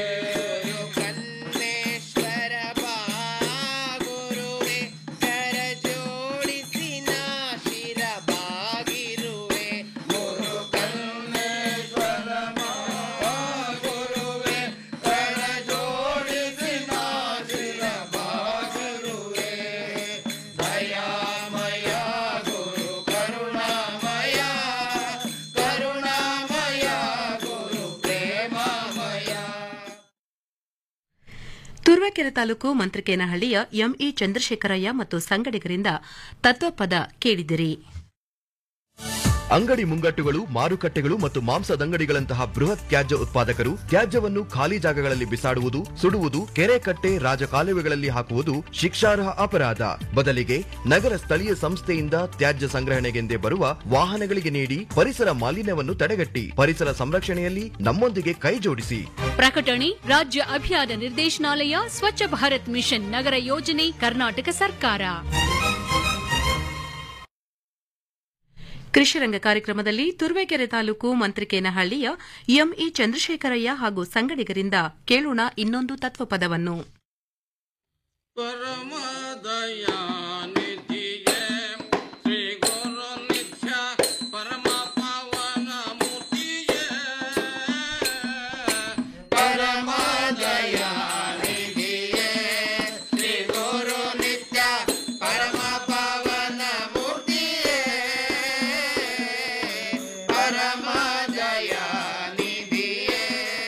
ಕನ್ನೇಶ್ವರ ಬಾ ಗುರುವೇ ಕರ ಜೋಡಿಸಿ ನಾ ಶಿರ ಬಾಗಿರುವೆ ಗುರು ಕನ್ನೇಶ್ವರ ಬಾ ಗುರುವೇ ಕರ ಜೋಡಿಸಿ ನಾ ಶಿರ ಬಾಗಿರುವೆ ದಯಾಮಯ ಗುರು ಕರುಣಾಮಯ ಕರುಣಾಮಯ ಗುರು ಪ್ರೇಮಮಯ ತುರುವೇಕೆರೆ ತಾಲೂಕು ಮಂತ್ರಿಕೇನಹಳ್ಳಿಯ ಎಂಇ ಚಂದ್ರಶೇಖರಯ್ಯ ಮತ್ತು ಸಂಗಡಿಗರಿಂದ ತತ್ವಪದ ಕೇಳಿದಿರಿ ಅಂಗಡಿ ಮುಂಗಟ್ಟುಗಳು ಮಾರುಕಟ್ಟೆಗಳು ಮತ್ತು ಮಾಂಸದಂಗಡಿಗಳಂತಹ ಬೃಹತ್ ತ್ಯಾಜ್ಯ ಉತ್ಪಾದಕರು ತ್ಯಾಜ್ಯವನ್ನು ಖಾಲಿ ಜಾಗಗಳಲ್ಲಿ ಬಿಸಾಡುವುದು ಸುಡುವುದು ಕೆರೆ ಕಟ್ಟೆ ರಾಜಕಾಲುವೆಗಳಲ್ಲಿ ಹಾಕುವುದು ಶಿಕ್ಷಾರ್ಹ ಅಪರಾಧ ಬದಲಿಗೆ ನಗರ ಸ್ಥಳೀಯ ಸಂಸ್ಥೆಯಿಂದ ತ್ಯಾಜ್ಯ ಸಂಗ್ರಹಣೆಗೆಂದೇ ಬರುವ ವಾಹನಗಳಿಗೆ ನೀಡಿ ಪರಿಸರ ಮಾಲಿನ್ಯವನ್ನು ತಡೆಗಟ್ಟಿ ಪರಿಸರ ಸಂರಕ್ಷಣೆಯಲ್ಲಿ ನಮ್ಮೊಂದಿಗೆ ಕೈ ಜೋಡಿಸಿ ಪ್ರಕಟಣೆ ರಾಜ್ಯ ಅಭಿಯಾನ ನಿರ್ದೇಶನಾಲಯ ಸ್ವಚ್ಛ ಭಾರತ್ ಮಿಷನ್ ನಗರ ಯೋಜನೆ ಕರ್ನಾಟಕ ಸರ್ಕಾರ ಕೃಷಿರಂಗ ಕಾರ್ಯಕ್ರಮದಲ್ಲಿ ತುರುವೇಕೆರೆ ತಾಲೂಕು ಮಂತ್ರಿಕೇನಹಳ್ಳಿಯ ಎಂಇ ಚಂದ್ರಶೇಖರಯ್ಯ ಹಾಗೂ ಸಂಗಡಿಗರಿಂದ ಕೇಳೋಣ ಇನ್ನೊಂದು ತತ್ವಪದವನ್ನು ಪರಮ ದಯಾನಿಧಿಯೇ ಶ್ರೀ ಗುರು ನಿತ್ಯ ಪರಮ ಪಾವನ ಮೂರ್ತಿಯೇ ಪರಮ ದಯಾನಿಧಿಯೇ ಶ್ರೀ ಗುರು ನಿತ್ಯ ಪರಮ ಪಾವನ ಮೂರ್ತಿಯೇ ಪರಮ ದಯಾನಿಧಿಯೇ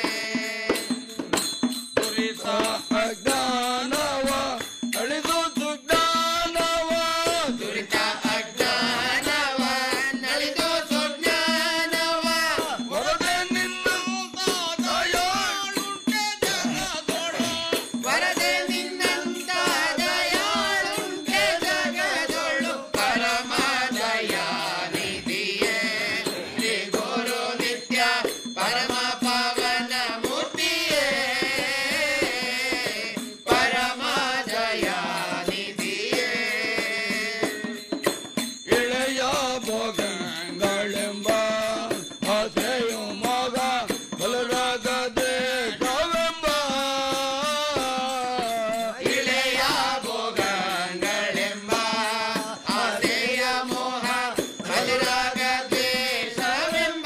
ದುರಿತ ಅಜ್ಞಾನವ ಅಳಿದು ಸುಜ್ಞಾನವ ದುರಿತ ಅಜ್ಞಾನವ ನಳಿದು ಸುಜ್ಞಾನವ ವರದೆ ನಿನ್ನ ದಯಾಳುಂಟೆ ಜಗದೊಳು ವರದೆ ನಿನ್ನಂತ ದಯಾಳುಂಟೆ ಜಗದೊಳು ಪರಮ ದಯಾನಿಧಿಯೇ ಶ್ರೀ ಗುರು ನಿತ್ಯ ಪರಮ ಪಾವನ ಮೂರ್ತಿಯೇ ಪರಮ ದಯಾನಿಧಿಯೇ ಇಳೆಯ ಭೋಗಗಳೆಂಬ ಆಸೆಯು ಮೋಗ ಬಲರಾಗ ದೇಶವೆಂಬ ಇಳೆಯ ಭೋಗಗಳೆಂಬ ಆಸೆಯ ಮೋಹ ಬಲರಾಗ ದೇಶವೆಂಬ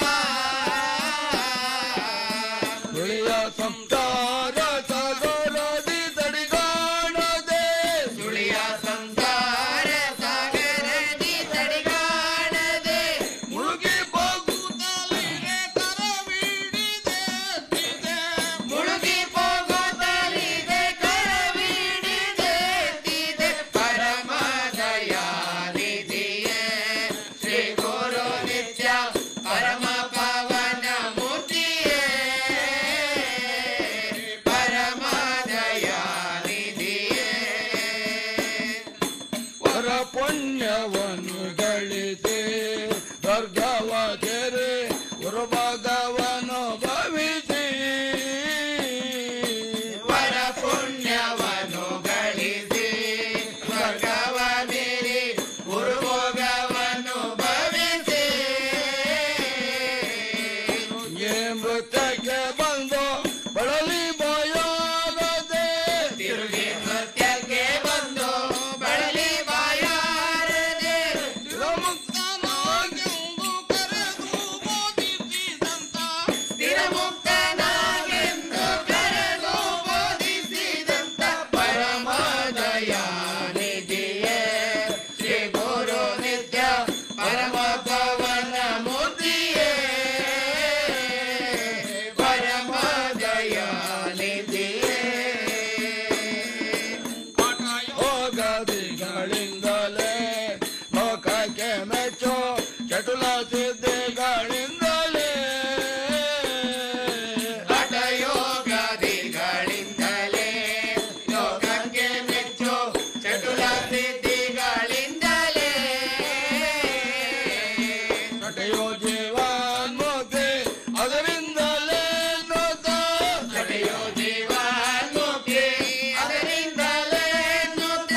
ಸುಳಿಯ ಸಂಸಾರ ಸಾಗರದಿ ತಡಿಗಾಣದೆ ಸುಳಿಯ ಸಂಸಾರ ಸಾಗರದಿ ತಡಿಗಾಣದೆ ಮುಳುಗಿ ಹೋಗುತ್ತಲಿಗೆ ಕರವಿಡಿದೆ ಮುಳುಗಿ ಹೋಗುತ್ತಲಿದೆ ಕರವಿಡಿದೆ ತಿದೆ ಪರಮ ದಯಾನಿಧಿಯೇ ಶ್ರೀ ಗುರು ನಿತ್ಯ ಪರಮ ಪಾವನ ಮೂರ್ತಿಯೇ ಪರಮ ದಯಾನಿಧಿಯೇ ವರ ಪುಣ್ಯವನ್ನು ಗಳಿಸಿ ಸ್ವರ್ಗವ ತೆರೆ ಗುರುಭಾಗವನ್ನು ಭವಿಸಿ ವರ ಪುಣ್ಯವನ್ನು ಗಳಿಸಿ ಸ್ವರ್ಗವ ತೆರೆ ಗುರುಭೋಗವನ್ನು ಭವಿಸಿ ಚಟುಲ ಸಿದ್ಧಿಗಳಿಂದಲೇ ಹಠಯೋಗಾದಿಗಳಿಂದಲೇ ಲೋಕಕ್ಕೆ ಮೆಚ್ಚು ಚಟುಲ ಸಿದ್ಧಿಗಳಿಂದಲೇ ಕಟೆಯೋ ಜೀವನ್ಮುಕ್ತಿ ಅದರಿಂದಲೇ ನೋದ ಕಟೆಯೋ ಜೀವನ್ಮುಕ್ತಿ ಅದರಿಂದಲೇ ನುಗ್ಗ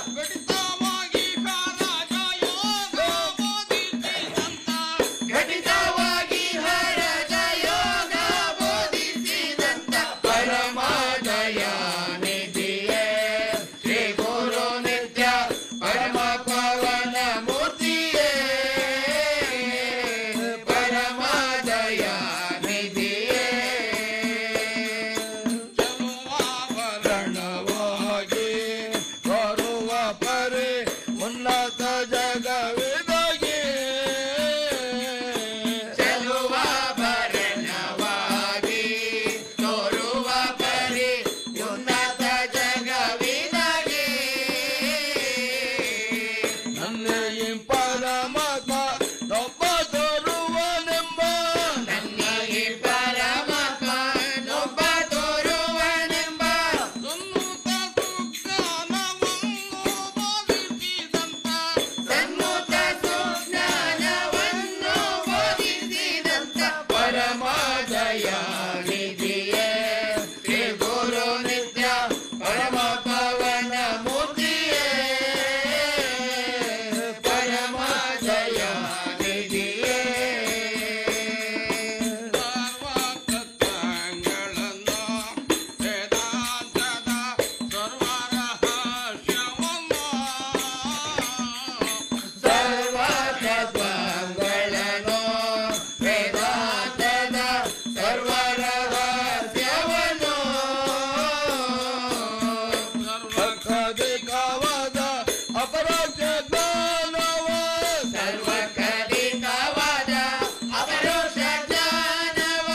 ಘಟಿತವಾಗಿ ಹರಜ ಯೋಗ ಬೋಧಿಸಿದಂತ ಪರಮಾದಯ ನಿಧಿಯೇ ಶ್ರೀ ಗುರು ನಿತ್ಯ ಪರಮ ಪವನ ಮೂರ್ತಿಯೇ ಪರಮಾದಯ ನಿಧಿಯೇ ಪ್ರಣವಾಗಿ ಬರುವ ಪರಿ ಉನ್ನತ ಜಗವಿದಾಗಿ ಚೆಲುವ ಭರಣವಾಗಿ ತೋರುವ ಪರಿ ಉನ್ನತ ಜಗವಿನಗೆ ನನ್ನ ಈ ಪರಮತ ನೊಬ್ಬ ತೋರುವನೆಂಬ ನನ್ನ ಈ ಪರಮಾತ್ಮ ನೊಬ್ಬ ತೋರುವನೆಂಬ ಸನ್ಮುಖ ಸುಜ್ಞಾನವನ್ನು ಬೋಧಿಸಿದಂತ ಪರಮಾದಯ ನಿಧಿಯೇ ಶ್ರೀ ಗುರು ನಿತ್ಯ ಪರಮ ಪವನ ಮೂರ್ತಿಯೇ ಪರಮಾದಯ ನಿಧಿಯೇ ಸರ್ವ ತತ್ವಗಳನ್ನು ವೇದಾಂತದ ಸರ್ವ ರಹಸ್ಯವನ್ನು ಸರ್ವಕಧಿಕವಾದ ಅಪರಾಧ ಜ್ಞಾನವ ಸರ್ವಕಲಿತವಾದ ಅಪರೋಕ್ಷ ಜ್ಞಾನವ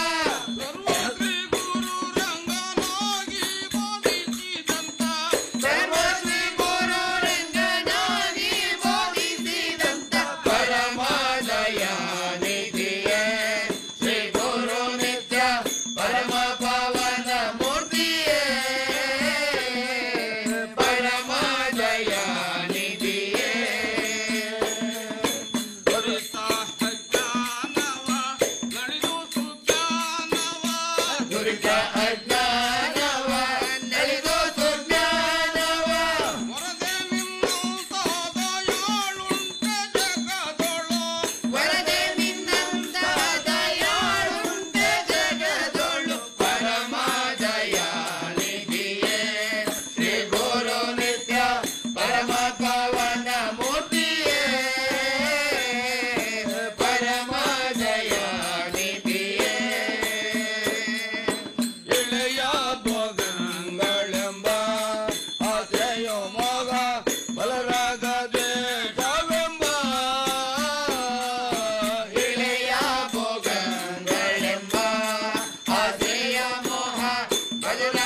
ಸರ್ವಶ್ರೀ ಗುರು ರಂಗನಾಗಿ ಬೋಧಿಸಿದಂತ ಪರಮಾದಯ ನಿಧಿಯೇ ಶ್ರೀ ಗುರು ನಿತ್ಯ ಪರಮ ಪವನ ಮೂರ್ತಿಯೇ ಪರಮಾದಯ ನಿಧಿಯೇ ದುರ್ಗ ಅಜ್ಞಾನವ ನಲಿದು ಸುಜ್ಞಾನವ ವರದೆ ನಿನ್ನಂತ ದಯಾಳುಂಟೆ ಜಗದೊಳು ಪರಮಾದಯ ನಿಧಿಯೇ ಶ್ರೀ ಗುರು ನಿತ್ಯ ಪರಮ ಪವನ ಮೂರ್ತಿಯೇ ಪರಮಾದಯ ನಿಧಿಯೇ ಇಳೆಯ ಭೋಗಗಳೆಂಬ ಆಶ್ರಯ ಮೋಗ ಬಲರಾಗ ದೇಶವೆಂಬ ಇಳೆಯ ಭೋಗಗಳೆಂಬ ಆಸೆಯ ಮೋಹ ಬದಲ